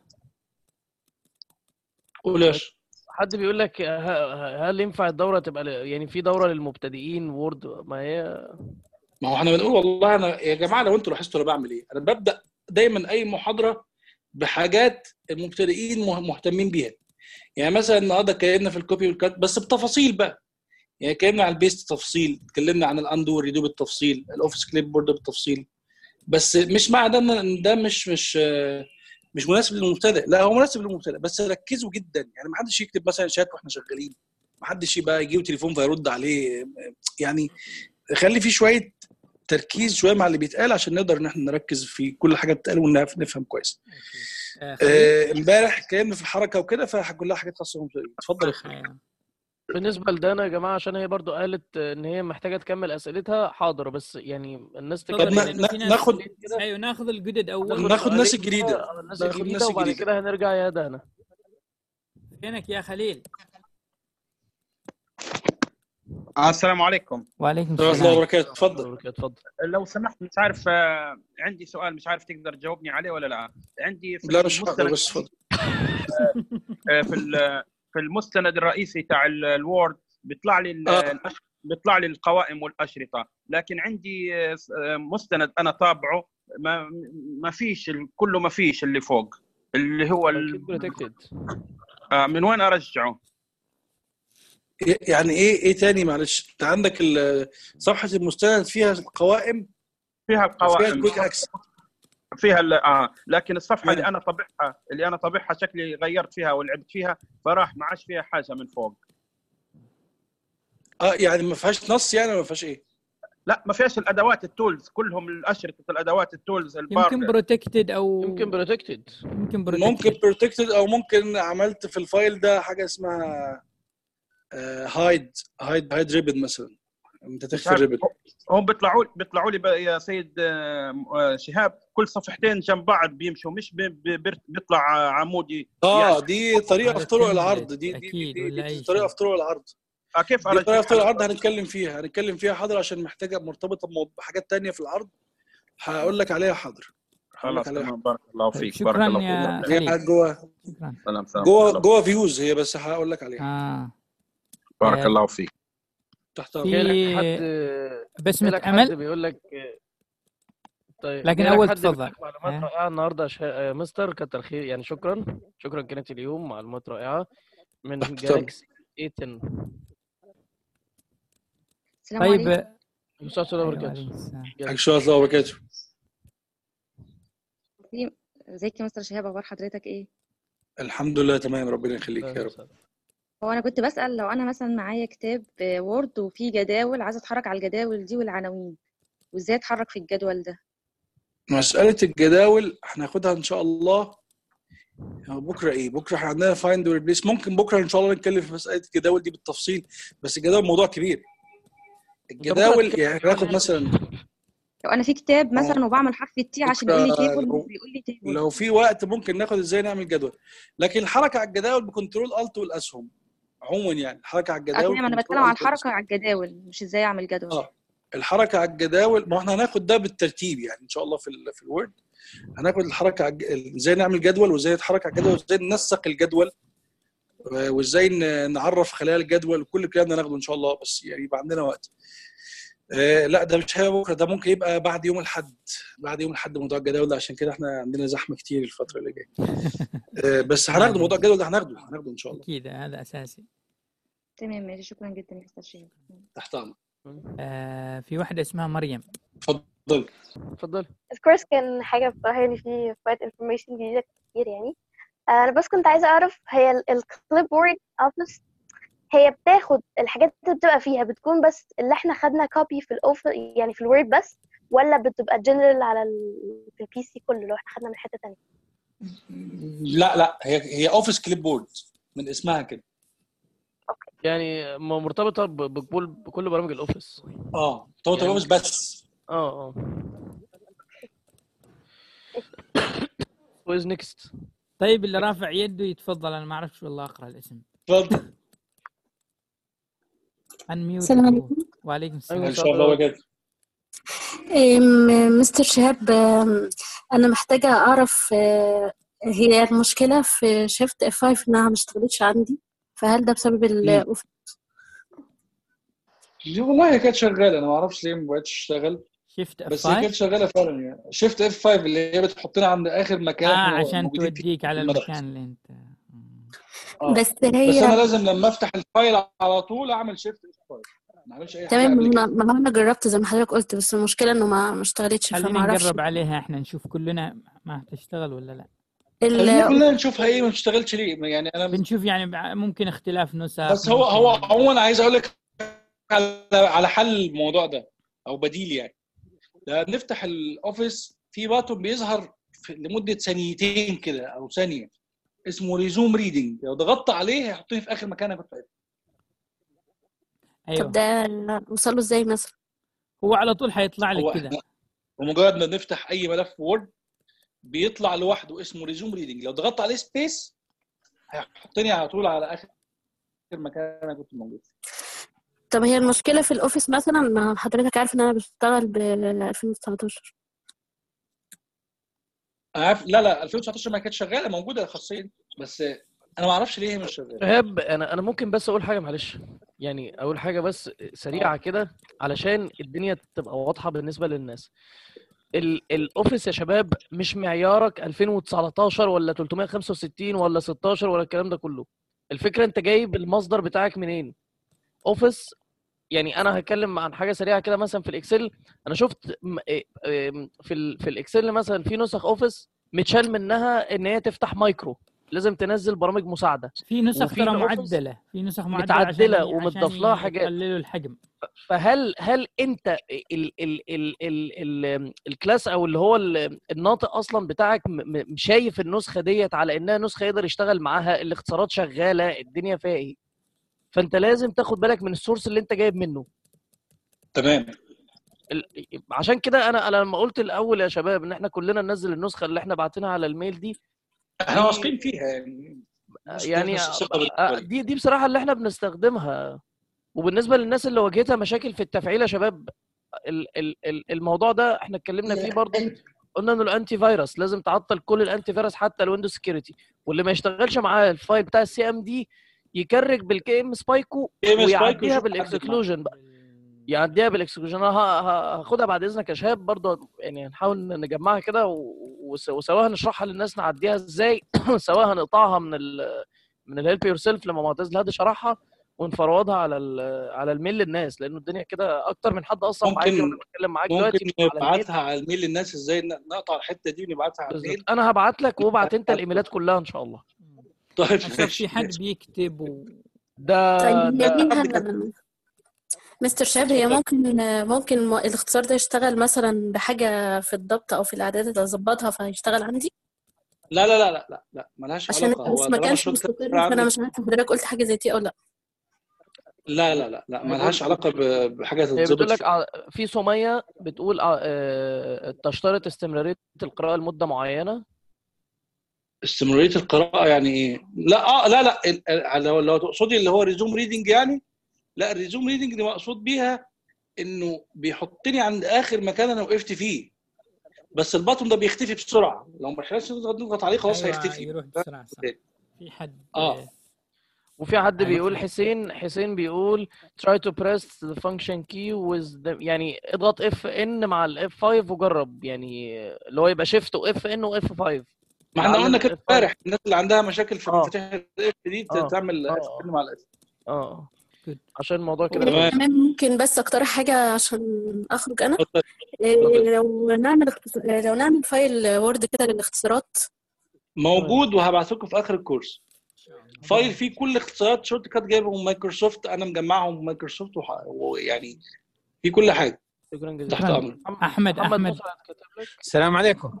قول يا ش- حد بيقول لك ه- ه- هل ينفع الدوره تبقى ل- يعني في دوره للمبتدئين وورد ما هي ما هو احنا بنقول والله انا يا جماعه لو انتوا لاحظتوا انا بعمل ايه انا ببدا دايما اي محاضره بحاجات المبتدئين مه- مهتمين بيها يعني مثلا النهارده اتكلمنا في الكوبي والكات بس بتفاصيل بقى يعني اتكلمنا عن البيست تفصيل اتكلمنا عن الاندو والريدو بالتفصيل الاوفيس كليب بورد بالتفصيل بس مش معنى ده ان ده مش مش آه، مش مناسب للمبتدئ لا هو مناسب للمبتدئ بس ركزوا جدا يعني ما حدش يكتب مثلا شات واحنا شغالين ما حدش يبقى يجيب تليفون فيرد عليه يعني خلي في شويه تركيز شويه مع اللي بيتقال عشان نقدر ان احنا نركز في كل حاجه بتتقال ونفهم كويس آه، خليل آه، امبارح اتكلمنا في الحركه وكده فكلها حاجات خاصه بالمبتدئين اتفضل يا خالد آه، بالنسبه لدانا يا جماعه عشان هي برضو قالت ان هي محتاجه تكمل اسئلتها حاضر بس يعني الناس تفضل طب تكمل نا- لانه في نا- ناس ناخد كده ايوه ناخذ الجدد اول ناخد الناس سؤالين الجديده كده، الناس ناخد الجديده الناس وبعد الجديده كده هنرجع يا دهنا فينك يا خليل آه السلام عليكم وعليكم ورحمه الله السلام وبركاته اتفضل اتفضل لو سمحت مش عارف آه، عندي سؤال مش عارف تقدر تجاوبني عليه ولا لا عندي في لا مش هقدر المستند بس اتفضل آه، في ال- في المستند الرئيسي تاع ال- الوورد بيطلع لي ال- اه الأش- بيطلع لي القوائم والاشرطه لكن عندي آه، س- آه، مستند انا طابعه ما ما فيش ال- كله ما فيش اللي فوق اللي هو ال- اكيد بروتكتد آه، من وين ارجعه؟ يعني ايه ايه تاني معلش انت عندك ال- صفحه المستند فيها القوائم فيها وفيها القوائم الكويك اكس فيها ال- اه لكن الصفحه اللي تمام انا طبعها اللي انا طبعها شكلي غيرت فيها ولعبت فيها فراح ما عادش فيها حاجه من فوق اه يعني ما فيهاش نص يعني ولا ما فيهاش ايه لا ما فيهاش الادوات التولز كلهم الاشرطه الادوات التولز البار يمكن بروتكتد او يمكن بروتكتد يمكن ممكن بروتكتد بروتكتد او ممكن عملت في الفايل ده حاجه اسمها هايد هايد هايد ريبن مثلا انت مش تخفي عارف الريبن هم بيطلعوا بيطلعوا لي بقى يا سيد آه، آه، شهاب كل صفحتين جنب بعض بيمشوا مش بي- بي- بير- بيطلع عمودي اه يعني دي طريقه هذا في طرق العرض تمبلت دي دي اكيد دي, ولا دي, اي دي طريقه شيء في طرق العرض آه، كيف دي طريقه في طرق ارجعها العرض هنتكلم فيها هنتكلم فيها حاضر عشان محتاجه مرتبطه بمو- بحاجات تانية في العرض هقول لك عليها حاضر هقول لك خلاص عليها تمام حاضر بارك الله طيب فيك بارك شكرا الله يا فيك هي خليل جوه شكرا سلام سلام جوه الله جوه فيوز هي بس هقول لك عليها آه. بارك آه، الله فيك تحت في امرك جاي لك حد بسمة جاي لك حد أمل بيقول لك طيب لكن جاي لك أول حد بيقول تفضل لك معلومات آه. رائعه النهارده يا شا- يا مستر كتر خير يعني شكرا شكرا كانت اليوم معلومات رائعه من تحت امرك جالاكسي A10 السلام طيب عليكم استاذ الله أيوة وبركاته عليكم السلام حق جالك شاء الله وبركاته في- ازيك يا مستر شهاب اخبار حضرتك ايه الحمد لله تمام ربنا يخليك اهلا يا رب وسهلا هو انا كنت بسأل لو انا مثلا معايا كتاب وورد وفيه جداول عايزه اتحرك على الجداول دي والعناوين وازاي اتحرك في الجدول ده مسألة الجداول هناخدها إن شاء الله هو بكرة إيه؟ بكرة إحنا عندنا فايند وريبليس ممكن بكرة إن شاء الله نتكلم في مسألة الجداول دي بالتفصيل بس الجداول موضوع كبير الجداول يعني ناخد مثلا لو انا في كتاب مثلا وبعمل حرف التي عشان يقول لي بكرة تيبل لو- مش بيقول لي تيبل لو في وقت ممكن ناخد ازاي نعمل جدول لكن الحركه على الجداول بكنترول الت والاسهم عموما يعني الحركه على اه الجداول تمام انا كنترول بتكلم على الت والأسهم. الحركه على الجداول مش ازاي اعمل جدول اه الحركه على الجداول ما احنا هناخد ده بالترتيب يعني ان شاء الله في ال في الوورد هناخد الحركه على الج- ازاي نعمل جدول وازاي نتحرك على الجدول وازاي ننسق الجدول و- وازاي ن- نعرف خلايا الجدول وكل الكلام ده ناخده ان شاء الله بس يعني يبقى عندنا وقت آه لا ده مش هيبقى بكره ده ممكن يبقى بعد يوم الاحد بعد يوم الاحد موضوع الجداول ده عشان كده احنا عندنا زحمه كتير الفتره اللي جايه آه بس هناخده موضوع الجدول ده هناخده هناخده ان شاء الله اكيد هذا اساسي تمام ماشي شكرا جدا يا استاذ شهاب تحت امرك آه في واحده اسمها مريم اتفضل اتفضل of course كان حاجة بصراحة يعني في شوية information جديدة كتير يعني أنا بس كنت عايزة أعرف هي الكليب بورد أوفيس هي بتاخد الحاجات اللي بتبقى فيها بتكون بس اللي احنا خدنا كوبي في الأوف يعني في الوورد بس ولا بتبقى جنرال على ال... في البي سي كله لو احنا خدنا من حتة تانية لا لا هي هي اوفيس كليب بورد من اسمها كده يعني م- مرتبطه ب- بكل بكل برامج الاوفيس اه توتال يعني- اوفيس بس اه اه ويز نيكست طيب اللي رافع يده يتفضل انا ما اعرفش والله اقرا الاسم اتفضل انميوت السلام عليكم وعليكم السلام ان شاء الله وبركاته أم، مستر شهاب أم، أنا محتاجة أعرف أه، هي المشكلة في شيفت اف 5 إنها ما اشتغلتش عندي فهل ده بسبب الأوف دي والله هي كانت شغاله انا ما اعرفش ليه ما بقتش تشتغل شيفت اف بس هي كانت 5 شغاله فعلا يعني شيفت اف 5 اللي هي بتحطنا عند اخر مكان اه احنا عشان موجودين فيه توديك على المدرسة. المكان اللي انت آه. بس بس هي انا لازم لما افتح الفايل على طول اعمل شيفت اف 5 ما اعملش اي حاجه تمام قبل ما كده ما هو أنا جربت زي ما حضرتك قلت بس المشكلة إنه ما ما اشتغلتش فما خلينا أعرفش نجرب عليها احنا نشوف كلنا ما تشتغل ولا لا خلينا ال كلنا نشوفها ايه ما بتشتغلش ليه يعني انا بنشوف يعني بع- ممكن اختلاف نسخ بس هو هو ممكن عموما عايز اقول لك على على حل الموضوع ده او بديل يعني لما بنفتح الاوفيس في باتون بيظهر في لمده ثانيتين كده او ثانيه اسمه ريزوم ريدنج لو ضغطت عليه هيحطني في اخر مكان انا كنت قاعد طب ايوه ده نوصله إزاي مثلا هو على طول حيطلع هو لك كده احنا بمجرد ما نفتح اي ملف وورد بيطلع لوحده اسمه ريزوم ريدنج لو ضغطت عليه سبيس هيحطني على طول على اخر مكان انا كنت موجود فيه. طب هي المشكلة في الأوفيس مثلا ما حضرتك عارف إن أنا بشتغل ب 2019 أنا عارف لا لا 2019 ما كانتش شغاله موجوده الخاصيه دي بس انا ما اعرفش ليه هي مش شغاله شهاب انا انا ممكن بس اقول حاجه معلش يعني اقول حاجه بس سريعه كده علشان الدنيا تبقى واضحه بالنسبه للناس ال- الاوفيس يا شباب مش معيارك 2019 ولا 365 ولا 16 ولا الكلام ده كله الفكره انت جايب المصدر بتاعك منين اوفيس يعني انا هتكلم عن حاجه سريعه كده مثلا في الاكسل انا شفت م- إيه- إيه في ال في الاكسل مثلا في نسخ اوفيس متشال منها ان هي تفتح مايكرو لازم تنزل برامج مساعده في نسخ وفي ترى الأوفيس معدله في نسخ معدله عشان متعدله ي- ومتضاف عشان لها حاجات يقللوا الحجم فهل هل انت ال ال ال ال ال الكلاس او اللي هو ال- الناطق اصلا بتاعك م- م- شايف النسخه ديت على انها نسخه يقدر يشتغل معاها الاختصارات شغاله الدنيا فيها ايه فانت لازم تاخد بالك من السورس اللي انت جايب منه تمام ال- عشان كده انا انا لما قلت الاول يا شباب ان احنا كلنا ننزل النسخه اللي احنا باعتينها على الميل دي احنا دي واثقين فيها يعني مش يعني نفس الثقه بالنسبه آه، لي دي دي بصراحه اللي احنا بنستخدمها وبالنسبه للناس اللي واجهتها مشاكل في التفعيل يا شباب ال- ال- ال- الموضوع ده احنا اتكلمنا فيه برضه قلنا انه الانتي فيروس لازم تعطل كل الانتي فيروس حتى الويندوز سكيورتي واللي ما يشتغلش معاه الفايل بتاع السي ام دي يكرك بالكي ام سبايكو كي ام سبايكو ويعديها يشوف حد بالاكسكلوجن بقى يعديها بالاكسكلوجن انا ه- ه- هاخدها بعد اذنك يا شهاب برضه يعني هنحاول نجمعها كده و- وس- وسواها نشرحها للناس نعديها ازاي سواها نقطعها من ال من الهيلب يور سيلف لما معتز الهادي شرحها ونفرودها على ال- على الميل للناس لانه الدنيا كده اكتر من حد اصلا معاك وانا ممكن بتكلم معاك دلوقتي ممكن على الميل نبعتها على الميل للناس ازاي ن- نقطع الحته دي ونبعتها على الميل بالظبط انا هبعت لك وابعت انت الايميلات كلها ان شاء الله طيب اشوف في ماشي حد ماشي بيكتب و... ده طيب هي ده ليها مستر شاب هي ممكن ممكن الم- الاختصار ده يشتغل مثلا بحاجة في الضبط أو في الإعدادات أظبطها فيشتغل عندي لا لا لا لا لا لا ملهاش عشان علاقه الناس هو ما طالما كانش الشورت كات مستقر بتاع فأنا عندك مش عارفة حضرتك قلت حاجة زي دي أو لأ لا لا لا لا ملهاش علاقه ب- بحاجه هي تتظبط بتقول لك في ع- في سمية بتقول ع- آه، تشترط استمرارية القراءة لمدة معينة استمراريه القراءه يعني ايه؟ لا اه لا لا ال- ال- لو لو تقصدي اللي هو ريزوم ريدنج يعني لا الريزوم ريدنج دي مقصود بيها انه بيحطني عند اخر مكان انا وقفت فيه بس البطن ده بيختفي بسرعه لو ما لحقناش نضغط نضغط عليه خلاص ايوه هيختفي يروح بسرعه صح في حد اه وفي حد على بيقول فكرة. حسين حسين بيقول try to press the function key with the يعني اضغط اف ان مع الاف 5 وجرب يعني اللي هو يبقى شيفت واف ان واف 5 ما احنا قلنا كده امبارح الناس اللي عندها مشاكل في آه. مفاتيح الاف دي آه. تعمل آه. اف مع الاف اه عشان الموضوع كده تمام. كويس كمان ممكن بس اقترح حاجة عشان أخرج أنا اتفضل. إيه، لو نعمل اختص- لو نعمل فايل وورد كده للاختصارات موجود وهبعت لكم في اخر الكورس فايل فيه كل اختصارات شورت كات جايبهم من مايكروسوفت انا مجمعهم من مايكروسوفت وح- ويعني في كل حاجه شكرا جزيلا تحت امرك احمد محمد احمد مسعد كتب لك السلام عليكم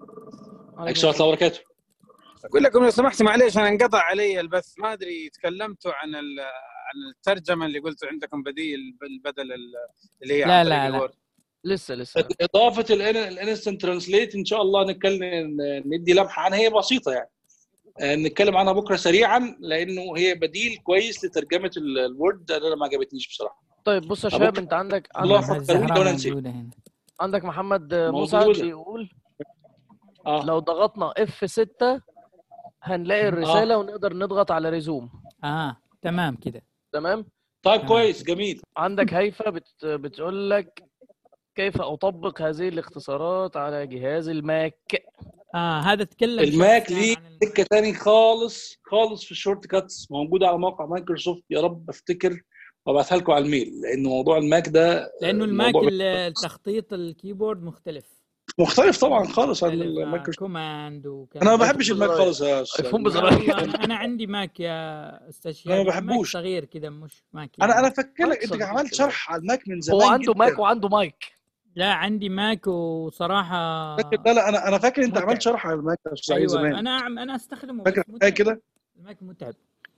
عليكم السلام ورحمه الله وبركاته اقول لكم لو سمحت معليش انا انقطع علي البث ما ادري تكلمتوا عن ال- عن الترجمه اللي قلتوا عندكم بديل بدل ال- اللي هي لا عن طريق لا لا الوورد لسه لسه اضافه الانستنت ترانسليت ان شاء الله نتكلم ندي لمحه عنها هي بسيطه يعني آه، نتكلم عنها بكره سريعا لانه هي بديل كويس لترجمه ال- الوورد انا ما عجبتنيش بصراحه طيب بص يا أبو شباب بكر. انت عندك الله عندك فكروني لو انا نسيت موجودة هنا عندك محمد مسعد موجودة. بيقول اه لو ضغطنا اف 6 هنلاقي الرسالة ونقدر نضغط على ريزوم اه تمام كده تمام طيب كويس جميل عندك هيفا بت... بتقول لك كيف اطبق هذه الاختصارات على جهاز الماك اه هذا تكلم الماك شخص ليه كان عن سكه تاني خالص خالص في الشورت كاتس موجوده على موقع مايكروسوفت يا رب افتكر وابعتها لكم على الميل لان موضوع الماك ده لانه الماك موضوع ال- التخطيط الكيبورد مختلف مختلف طبعا خالص عن مختلف آه، المايكروسوفت كوماند وكذا انا ما بحبش الماك خالص يا استاذ ايفون لا بزراير والله انا انا عندي ماك يا استاذ انا ما شهاب ماك بحبوش صغير كده مش ماك انا يعني انا فاكر لك انت صغير عملت كده. شرح على الماك من زمان هو عنده ماك جدا وعنده مايك لا عندي ماك وصراحة فاكر لا لا انا انا فاكر انت متعب. عملت شرح على الماك يا استاذ علي ايوه زمان انا أعم- انا استخدمه فاكر بس حاجه متعب كده الماك متعب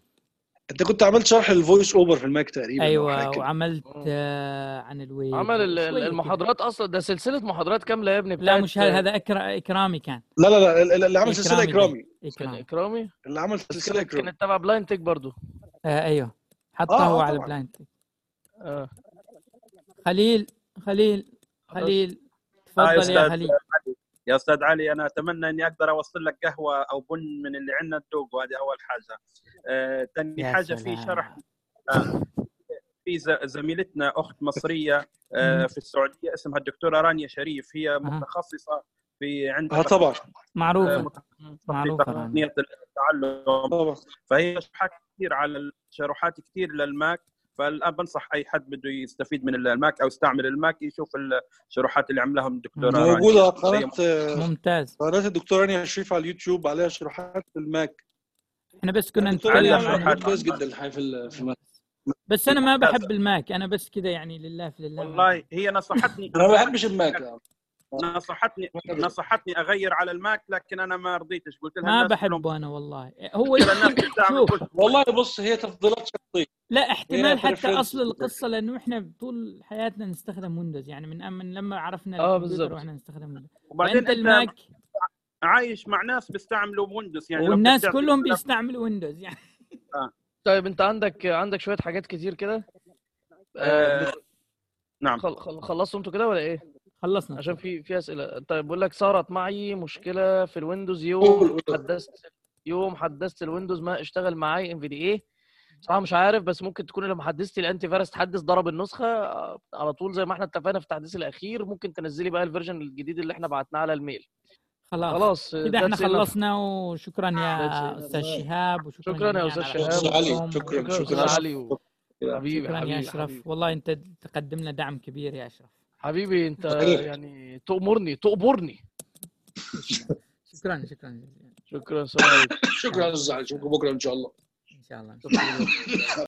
انت كنت عملت شرح الفويس اوفر في الماك تقريبا أو حاجة ايوه كده. وعملت آه عن الويب عمل ال- ال- شوية كده. المحاضرات اصلا ده سلسلة محاضرات كاملة يا ابني لا بتاعت مش هذا هذا إكرا... اكرامي كان لا لا لا ال- ال- اللي عمل سلسله إكرامي ده. اكرامي كان اكرامي اكرامي اللي عمل بس سلسله كانت اكرامي كانت تبع بلايند تيك برضو آه ايوه حطه آه، هو آه، على طبعاً. بلايند اه خليل خليل خليل آه يا تفضل يا استاذ خليل علي يا استاذ علي انا اتمنى اني اقدر اوصل لك قهوه او بن من اللي عندنا تذوق وهذه اول حاجه آه، ثاني يا حاجه في سلام. شرح آه، في ز- زميلتنا اخت مصريه آه، في السعوديه اسمها الدكتوره رانيا شريف هي متخصصه في عندها اه طبعا معروفة في معروفة رانيا تقنيه التعلم طبعا فهي شروحات كثير على شروحات كثير للماك فالان بنصح اي حد بده يستفيد من الماك او يستعمل الماك يشوف الشروحات اللي عملها الدكتوره رانيا موجوده على هي قناه ممتاز قناه الدكتور رانيا شريف على اليوتيوب عليها شروحات في الماك احنا بس كنا الدكتور رانيا نتكلم عامل عن مجهود كويس جدا الحقيقه في ال- في الماك بس انا ما بحب الماك انا بس كذا يعني لله في لله ما والله هي نصحتني انا ما بحبش الماك يعني. نصحتني نصحتني اغير على الماك لكن انا ما رضيتش قلت لها ما الناس كلهم بحبه انا والله هو كذا الناس بتستعمل شوف كل والله بص هي تفضيلات شخصيه لا احتمال هي حتى preference. اصل القصه لانه احنا طول حياتنا نستخدم ويندوز يعني من من لما عرفنا اه الكمبيوتر بالظبط واحنا نستخدم ويندوز وبعدين فانت انت الماك عايش مع ناس بيستعملوا ويندوز يعني لو والناس بدك تعطي كلهم مثلاً- بيستعملوا ويندوز يعني طيب انت عندك عندك شوية حاجات كتير كده آه، آه نعم خل... خل... خلصتوا انتوا كده ولا ايه؟ خلصنا عشان في في اسئله طيب بقول لك صارت معي مشكله في الويندوز يوم قول- قول. حدثت يوم حدثت الويندوز ما اشتغل معاي ام في دي اي صراحه مش عارف بس ممكن تكون لما حدثتي الانتي فيروس تحدث ضرب النسخه آه، على طول زي ما احنا اتفقنا في التحديث الاخير ممكن تنزلي بقى الفيرجن الجديد اللي احنا بعتناه على الميل خلاص خلاص كده احنا that's enough. خلصنا وشكرا يا That's enough. استاذ شهاب وشكرا شكرا يا جميعاً استاذ على شهاب علي حضوركم. شكرا شكرا شكرا استاذ علي و- حبيبي شكرا يا حبيبي اشرف حبيبي والله انت تقدم لنا دعم كبير يا اشرف حبيبي انت خير. يعني تأمرني تؤمرني شكرا شكرا جزيلا شكرا سلام عليكم شكرا يا استاذ علي اشوفكم بكره ان شاء الله ان شاء الله شكرا